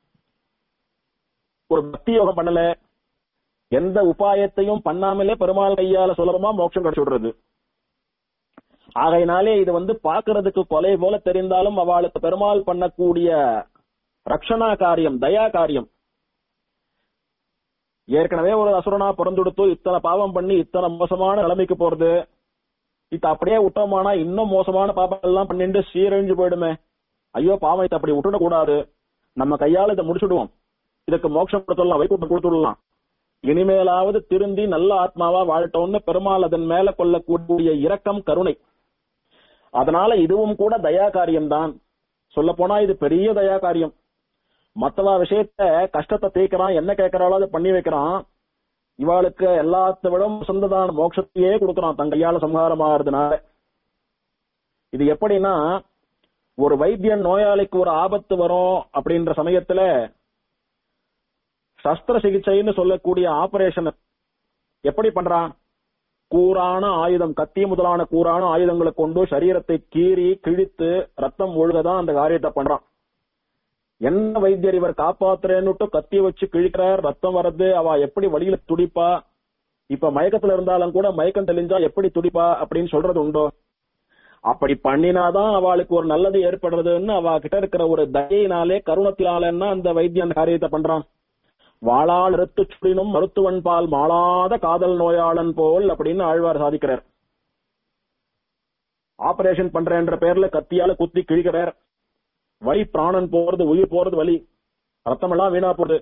ஒரு பக்தி யோகம் பண்ணல எந்த உபாயத்தையும் பண்ணாமலே பெருமாள் கையால சுலபமா மோட்சம் கிடைச்சு விடுறது ஆகையினாலே இது வந்து பாக்குறதுக்கு கொலை போல தெரிந்தாலும் அவளுக்கு பெருமாள் பண்ணக்கூடிய ரக்ஷணா காரியம் தயா காரியம் ஏற்கனவே ஒரு அசுரனா பிறந்துடுத்து இத்தனை பாவம் பண்ணி இத்தனை மோசமான நிலைமைக்கு போறது இத்த அப்படியே விட்டோமானா இன்னும் மோசமான பாவம் எல்லாம் பண்ணிட்டு சீரழிஞ்சு போயிடுமே ஐயோ பாவம் இதை அப்படி விட்டுட கூடாது நம்ம கையால இதை முடிச்சுடுவோம் இதுக்கு மோட்சம் கொடுத்துடலாம் வைக்கூட்டம் கொடுத்துடலாம் இனிமேலாவது திருந்தி நல்ல ஆத்மாவா வாழட்டோம்னு பெருமாள் அதன் மேல கொள்ளக்கூடிய இரக்கம் கருணை அதனால இதுவும் கூட தயா காரியம்தான் சொல்ல போனா இது பெரிய தயா காரியம் மத்தவா விஷயத்த கஷ்டத்தை தீர்க்கிறான் என்ன கேட்கறாளோ அதை பண்ணி வைக்கிறான் இவாளுக்கு எல்லாத்த விடம் சொந்ததான மோட்சத்தையே கொடுக்கறான் தன் கையால சம்ஹாரம் ஆகிறதுனால இது எப்படின்னா ஒரு வைத்தியன் நோயாளிக்கு ஒரு ஆபத்து வரும் அப்படின்ற சமயத்துல சஸ்திர சிகிச்சைன்னு சொல்லக்கூடிய ஆபரேஷன் எப்படி பண்றான் கூரான ஆயுதம் கத்தி முதலான கூரான ஆயுதங்களை கொண்டு சரீரத்தை கீறி கிழித்து ரத்தம் ஒழுகதான் அந்த காரியத்தை பண்றான் என்ன வைத்தியர் இவர் காப்பாத்துறேன்னுட்டு கத்திய வச்சு கிழிக்கிறார் ரத்தம் வர்றது அவ எப்படி வழியில துடிப்பா இப்ப மயக்கத்துல இருந்தாலும் கூட மயக்கம் தெளிஞ்சா எப்படி துடிப்பா அப்படின்னு சொல்றது உண்டோ அப்படி பண்ணினாதான் அவளுக்கு ஒரு நல்லது ஏற்படுறதுன்னு அவ கிட்ட இருக்கிற ஒரு தயையினாலே கருணத்தினாலன்னா அந்த வைத்தியன் காரியத்தை பண்றான் வாளால் அறுத்து சுடினும் மருத்துவன் பால் மாளாத காதல் நோயாளன் போல் அப்படின்னு ஆழ்வார் சாதிக்கிறார் ஆபரேஷன் பண்றேன்ற பேர்ல கத்தியால குத்தி கிழிக்கிறார் வலி பிராணன் போறது உயிர் போறது வலி ரத்தம் எல்லாம் வீணா போறது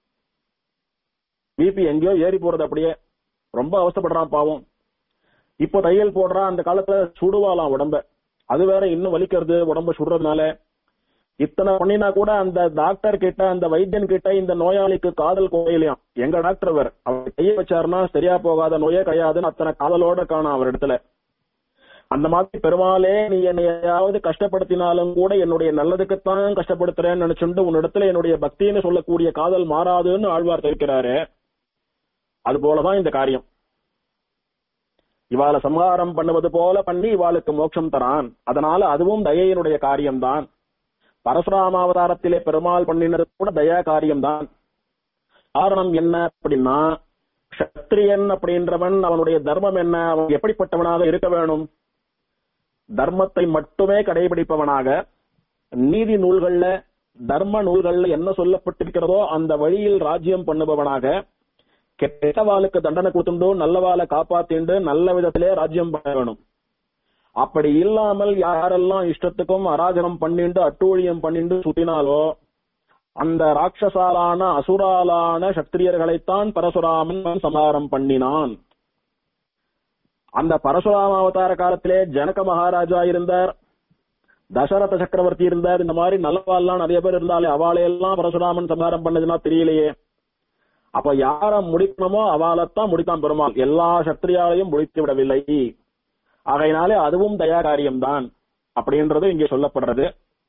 பிபி எங்கேயோ ஏறி போறது அப்படியே ரொம்ப அவஸ்தைப்படுறான் பாவம் இப்போ தையல் போடுறான் அந்த காலத்துல சுடுவாளாம் உடம்ப அது வேற இன்னும் வலிக்கிறது உடம்ப சுடுறதுனால இத்தனை பண்ணினா கூட அந்த டாக்டர் கிட்ட அந்த வைத்தியன் கிட்ட இந்த நோயாளிக்கு காதல் கோயிலையாம் எங்க டாக்டர் அவர் அவர் கைய வச்சாருன்னா சரியா போகாத நோயே கிடையாதுன்னு அத்தனை காதலோட காணும் அவர் இடத்துல அந்த மாதிரி பெருமாளே நீ என்னையாவது கஷ்டப்படுத்தினாலும் கூட என்னுடைய நல்லதுக்குத்தான் கஷ்டப்படுத்துறேன்னு நினைச்சுட்டு உன்னிடத்துல என்னுடைய பக்தின்னு சொல்லக்கூடிய காதல் மாறாதுன்னு ஆழ்வார் தெரிவிக்கிறாரு அது போலதான் இந்த காரியம் இவாளை சம்ஹாரம் பண்ணுவது போல பண்ணி இவாளுக்கு மோட்சம் தரான் அதனால அதுவும் தயையினுடைய காரியம்தான் பரசுராமாவதாரத்திலே பெருமாள் பண்ணினது கூட தயா காரியம்தான் காரணம் என்ன அப்படின்னா கஷத்திரியன் அப்படின்றவன் அவனுடைய தர்மம் என்ன அவன் எப்படிப்பட்டவனாக இருக்க வேணும் தர்மத்தை மட்டுமே கடைபிடிப்பவனாக நீதி நூல்கள்ல தர்ம நூல்கள்ல என்ன சொல்லப்பட்டிருக்கிறதோ அந்த வழியில் ராஜ்யம் பண்ணுபவனாக கெட்டவாளுக்கு தண்டனை கொடுத்துண்டு நல்லவாளை காப்பாத்திண்டு நல்ல விதத்திலே ராஜ்யம் பண்ண வேணும் அப்படி இல்லாமல் யாரெல்லாம் இஷ்டத்துக்கும் அராஜகம் பண்ணிண்டு அட்டூழியம் பண்ணிண்டு சுட்டினாலோ அந்த ராட்சசாலான அசுராலான சத்திரியர்களைத்தான் பரசுராமன் சமாரம் பண்ணினான் அந்த பரசுராம அவதார காலத்திலே ஜனக மகாராஜா இருந்தார் தசரத சக்கரவர்த்தி இருந்தார் இந்த மாதிரி நல்லவாள்லாம் நிறைய பேர் இருந்தாலே அவாளையெல்லாம் பரசுராமன் சமாரம் பண்ணதுன்னா தெரியலையே அப்ப யார முடிக்கணுமோ அவாலத்தான் முடித்தான் பெருமாள் எல்லா சத்திரியாலையும் முடித்து விடவில்லை ஆகையினாலே அதுவும் தயா காரியம்தான் அப்படின்றது இங்கே சொல்லப்படுறது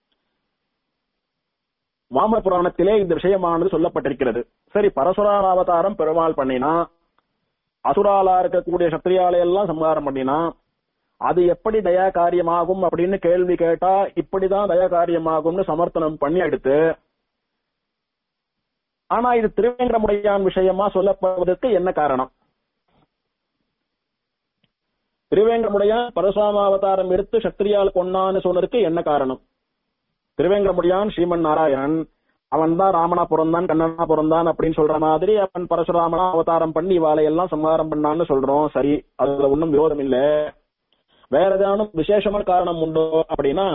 வாமன புராணத்திலே இந்த விஷயமானது சொல்லப்பட்டிருக்கிறது சரி பரசுராம அவதாரம் பெருமாள் பண்ணினா அசுராலா இருக்கக்கூடிய சத்திரியாலை எல்லாம் சம்ஹாரம் பண்ணினா அது எப்படி தயா காரியமாகும் அப்படின்னு கேள்வி கேட்டா இப்படிதான் தயா காரியமாகும்னு சமர்த்தனம் பண்ணி எடுத்து ஆனா இது திருவேங்கடமுடையான் விஷயமா சொல்லப்படுவதற்கு என்ன காரணம் திருவேங்கடமுடையான் பரசுராமாவதாரம் எடுத்து சத்திரியால் கொண்டான்னு சொன்னதுக்கு என்ன காரணம் திருவேங்கடமுடியான் ஸ்ரீமன் நாராயணன் அவன் தான் ராமனா பிறந்தான் கண்ணனா பிறந்தான் அப்படின்னு சொல்ற மாதிரி அவன் பரசுராமனா அவதாரம் பண்ணி இவாளை எல்லாம் சம்ஹாரம் பண்ணான்னு சொல்றோம் சரி அதுல ஒன்றும் விரோதம் இல்ல வேற ஏதானும் விசேஷமான காரணம் உண்டோ அப்படின்னா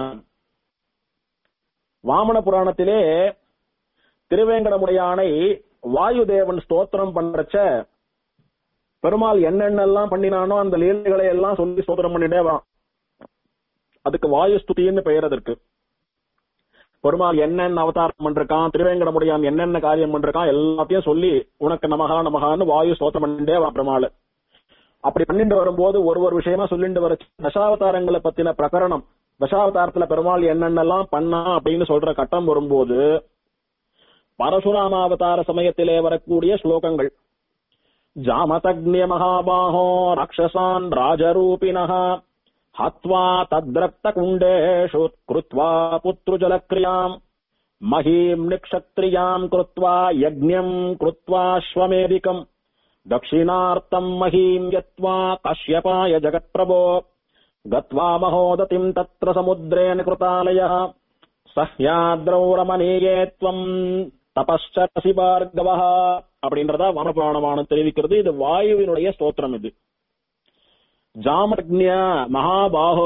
வாமன புராணத்திலே திருவேங்கடமுடையானை வாயுதேவன் ஸ்தோத்திரம் பண்றச்ச பெருமாள் என்னென்னலாம் பண்ணினானோ அந்த லீலைகளை எல்லாம் சொல்லி ஸ்தோத்திரம் பண்ணிட்டே வரான் அதுக்கு வாயு ஸ்துதின்னு பெயர் அதற்கு பெருமாள் என்னென்ன அவதாரம் பண்றான் திருவேங்கடமுடியான் என்னென்ன காரியம் பண்றான் எல்லாத்தையும் சொல்லி உனக்கு நமகா நமகான்னு வாயு ஸ்தோத்திரம் பண்ணிட்டே வா பெருமாள் அப்படி பண்ணிட்டு வரும்போது ஒரு ஒரு விஷயமா சொல்லிட்டு வர தசாவதாரங்களை பத்தின பிரகரணம் தசாவதாரத்துல பெருமாள் என்னென்னலாம் பண்ணா அப்படின்னு சொல்ற கட்டம் வரும்போது பரசுராமாவதார சமயத்திலே வரக்கூடிய ஸ்லோகங்கள் ஜாமதக்னிய மகாபாஹோ ராட்சசான் ராஜரூபிணः हत्वा तद्रक्तकुण्डेषु कृत्वा पुत्रुजलक्रियाम् महीम् निक्षत्रियाम् कृत्वा यज्ञम् कृत्वाश्वमेधिकम् दक्षिणार्थम् महीम् यत्त्वा कश्यपाय जगत्प्रभो गत्वा महोदतिम् तत्र समुद्रेण कृतालयः सह्याद्रौ रमणीये त्वम् தபஸ்சரசி பார்கவா அப்படின்றதா வனபுராணமான தெரிவிக்கிறது இது வாயுவினுடைய ஸ்தோத்திரம் இது ஜாமதக்ஞ மகாபாகோ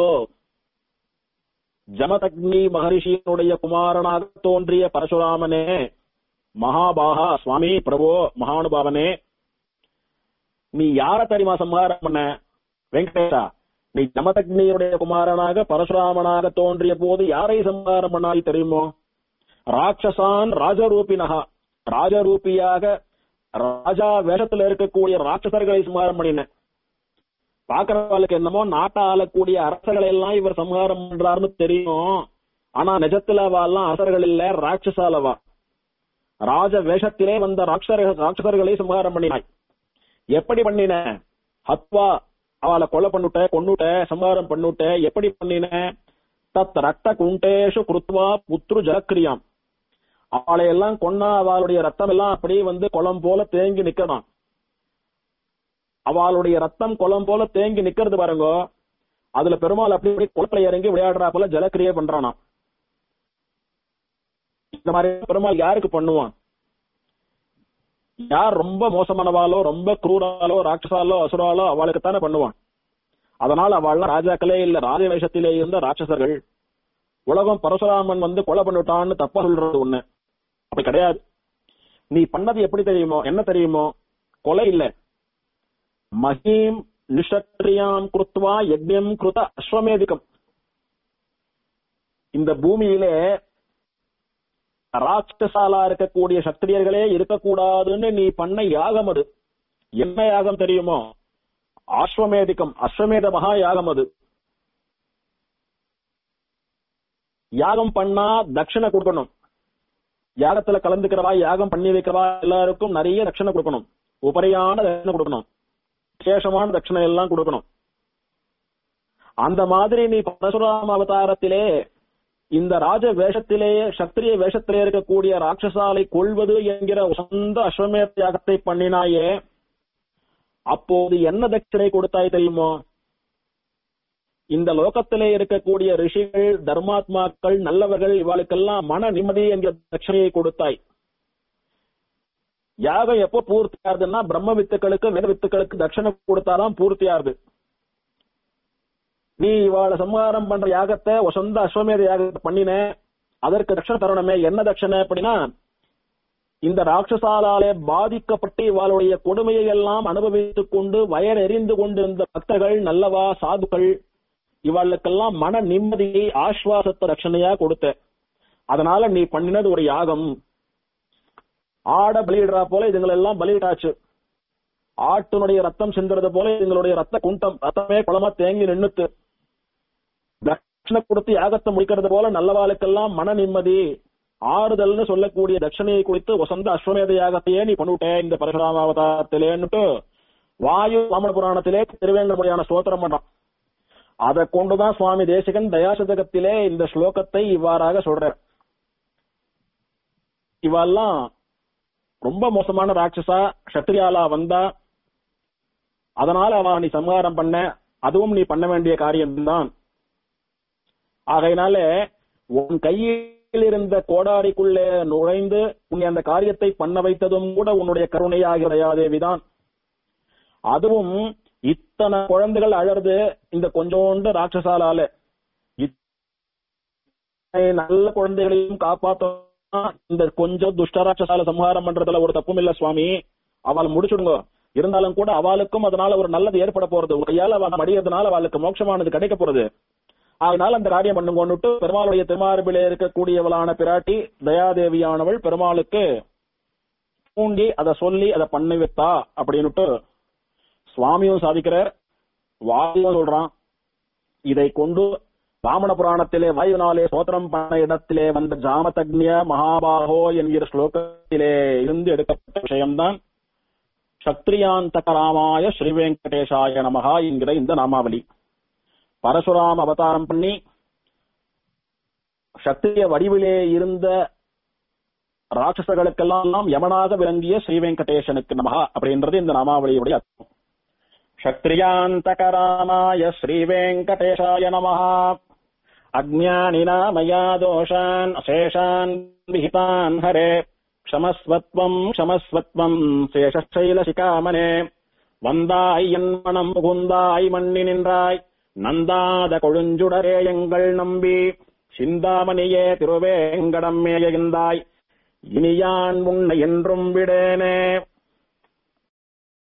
ஜமதக்னி மகரிஷியினுடைய குமாரனாக தோன்றிய பரசுராமனே மகாபாகா சுவாமி பிரபோ மகானுபாவனே நீ யார தெரியுமா சம்ஹாரம் பண்ண வெங்கடேஷா நீ ஜமதக்னியுடைய குமாரனாக பரசுராமனாக தோன்றிய போது யாரை சம்ஹாரம் பண்ணாய் தெரியுமோ ராட்சசான் ராஜரூபினகா ராஜரூபியாக ராஜா வேஷத்துல இருக்கக்கூடிய ராட்சசர்களை சம்ஹாரம் பண்ணின பாக்குறவர்களுக்கு என்னமோ நாட்டை ஆளக்கூடிய அரசர்களை எல்லாம் இவர் சம்ஹாரம் பண்றாருன்னு தெரியும் ஆனா நிஜத்துல அவெல்லாம் அரசர்கள் இல்ல ராட்சசாலவா ராஜ வேஷத்திலே வந்த ராட்சர ராட்சசர்களை சம்ஹாரம் பண்ணினாய் எப்படி பண்ணின ஹத்வா அவளை கொலை பண்ணுட்ட கொன்னுட்ட சம்ஹாரம் பண்ணுட்ட எப்படி பண்ணின தத் ரத்த குண்டேஷு குருத்வா புத்ரு ஜலக்கிரியாம் அவளை எல்லாம் கொன்னா அவளுடைய ரத்தம் எல்லாம் அப்படியே வந்து குளம் போல தேங்கி நிக்கலாம் அவளுடைய ரத்தம் குளம் போல தேங்கி நிக்கிறது பாருங்க அதுல பெருமாள் அப்படி இப்படி குளத்துல இறங்கி விளையாடுறா போல ஜலக்கிரியை பண்றானா இந்த மாதிரி பெருமாள் யாருக்கு பண்ணுவான் யார் ரொம்ப மோசமானவாளோ ரொம்ப குரூராலோ ராட்சசாலோ அசுராலோ அவளுக்கு தானே பண்ணுவான் அதனால அவள்லாம் ராஜாக்களே இல்ல ராஜ வேஷத்திலே இருந்த ராட்சசர்கள் உலகம் பரசுராமன் வந்து கொலை பண்ணிட்டான்னு தப்பா சொல்றது ஒண்ணு அப்படி கிடையாது நீ பண்ணது எப்படி தெரியுமோ என்ன தெரியுமோ கொலை இல்ல மகீம் நிஷத்ரியாம் குருத்வா யஜ்யம் கிருத அஸ்வமேதிகம் இந்த பூமியிலே ராட்சசாலா இருக்கக்கூடிய சத்திரியர்களே இருக்கக்கூடாதுன்னு நீ பண்ண யாகம் அது என்ன யாகம் தெரியுமோ ஆஸ்வமேதிகம் அஸ்வமேத மகா யாகம் அது யாகம் பண்ணா தட்சிணை கொடுக்கணும் யாகத்துல கலந்துக்கிறவா யாகம் பண்ணி வைக்கிறவா எல்லாருக்கும் நிறைய தட்சிணை கொடுக்கணும் உபரியான தட்சிணை கொடுக்கணும் விசேஷமான தட்சிணை எல்லாம் கொடுக்கணும் அந்த மாதிரி நீ பரசுராம அவதாரத்திலே இந்த ராஜ வேஷத்திலேயே சத்திரிய வேஷத்திலே இருக்கக்கூடிய ராட்சசாலை கொள்வது என்கிற சொந்த அஸ்வமேத யாகத்தை பண்ணினாயே அப்போது என்ன தட்சிணை கொடுத்தாய் தெரியுமோ இந்த லோகத்திலே இருக்கக்கூடிய ரிஷிகள் தர்மாத்மாக்கள் நல்லவர்கள் இவாளுக்கெல்லாம் மன நிம்மதி என்கிற தட்சணையை கொடுத்தாய் யாகம் எப்போ பூர்த்தி ஆகுதுன்னா பிரம்ம வித்துக்களுக்கு வேத வித்துக்களுக்கு தட்சணை கொடுத்தாதான் பூர்த்தி ஆகுது நீ இவாளை சம்ஹாரம் பண்ற யாகத்தை சொந்த அஸ்வமேத யாகத்தை பண்ணின அதற்கு தட்சணை தரணுமே என்ன தட்சணை அப்படின்னா இந்த ராட்சசாலாலே பாதிக்கப்பட்டு இவாளுடைய கொடுமையை எல்லாம் அனுபவித்துக் கொண்டு வயர் எறிந்து கொண்டிருந்த பக்தர்கள் நல்லவா சாதுக்கள் இவாளுக்கெல்லாம் மன நிம்மதியை ஆஸ்வாசத்தை ரட்சணையா கொடுத்த அதனால நீ பண்ணினது ஒரு யாகம் ஆட பலியிடுறா போல இதுங்களை எல்லாம் பலியிட்டாச்சு ஆட்டினுடைய ரத்தம் சிந்துறது போல எங்களுடைய ரத்த குண்டம் ரத்தமே குளமா தேங்கி நின்னுத்து தட்சணை கொடுத்து யாகத்தை முடிக்கிறது போல நல்லவாளுக்கெல்லாம் மன நிம்மதி ஆறுதல்னு சொல்லக்கூடிய தட்சணையை குறித்து வசந்த அஸ்வமேத யாகத்தையே நீ பண்ணிவிட்ட இந்த பரசுராமாவதாரத்திலேன்னுட்டு வாயு வாமன புராணத்திலே திருவேங்கடமுடியான ஸ்தோத்திரம் பண்றான் அதை கொண்டுதான் சுவாமி தேசிகன் தயாசதகத்திலே இந்த ஸ்லோகத்தை இவ்வாறாக சொல்றார் இவெல்லாம் ரொம்ப மோசமான ராட்சசா சத்ரியாலா வந்தா அதனால அவன் நீ சம்ஹாரம் பண்ண அதுவும் நீ பண்ண வேண்டிய காரியம்தான் ஆகையினால உன் கையில் இருந்த கோடாரிக்குள்ளே நுழைந்து உன்னை அந்த காரியத்தை பண்ண வைத்ததும் கூட உன்னுடைய கருணையாகிய தயாதேவிதான் அதுவும் இத்தனை குழந்தைகள் அழறது இந்த கொஞ்சோண்டு ராட்சசாலால இத்தனை நல்ல குழந்தைகளையும் காப்பாத்தா இந்த கொஞ்சம் துஷ்டராட்சசால சம்ஹாரம் பண்றதுல ஒரு தப்பும் இல்ல சுவாமி அவள் முடிச்சுடுங்க இருந்தாலும் கூட அவளுக்கும் அதனால ஒரு நல்லது ஏற்பட போறது கையால அவள் மடியறதுனால அவளுக்கு மோட்சமானது கிடைக்க போறது அதனால அந்த காரியம் பண்ணுங்கன்னுட்டு பெருமாளுடைய திருமார்பிலே இருக்கக்கூடியவளான பிராட்டி தயாதேவியானவள் பெருமாளுக்கு தூண்டி அதை சொல்லி அதை பண்ணி வைத்தா அப்படின்னுட்டு சுவாமியும் சாதிக்கிறார் வாயும் சொல்றான் இதை கொண்டு வாமன புராணத்திலே வாயுனாலே சோத்திரம் பண்ண இடத்திலே வந்த ஜாமதக்னிய மகாபாகோ என்கிற ஸ்லோகத்திலே இருந்து எடுக்கப்பட்ட விஷயம்தான் சத்ரியாந்தக ராமாய ஸ்ரீ வெங்கடேஷாய நமகா என்கிற இந்த நாமாவளி பரசுராம் அவதாரம் பண்ணி சத்திரிய வடிவிலே இருந்த ராட்சசர்களுக்கெல்லாம் யமனாக விளங்கிய ஸ்ரீ வெங்கடேசனுக்கு நமகா அப்படின்றது இந்த நாமாவளியுடைய அர்த்தம் क्षत्रियान्तकरामाय श्रीवेङ्कटेशाय नमः अज्ञानिना मया दोषान् अशेषान् विहितान् हरे क्षमस्वत्वम् क्षमस्वत्वम् शेषशैलशिकामने வந்தாய் என் மனம் புகுந்தாய் மண்ணி நின்றாய் நந்தாத கொழுஞ்சுடரே எங்கள் நம்பி சிந்தாமணியே திருவேங்கடம் மேயந்தாய் இனியான் உன்னை என்றும் விடேனே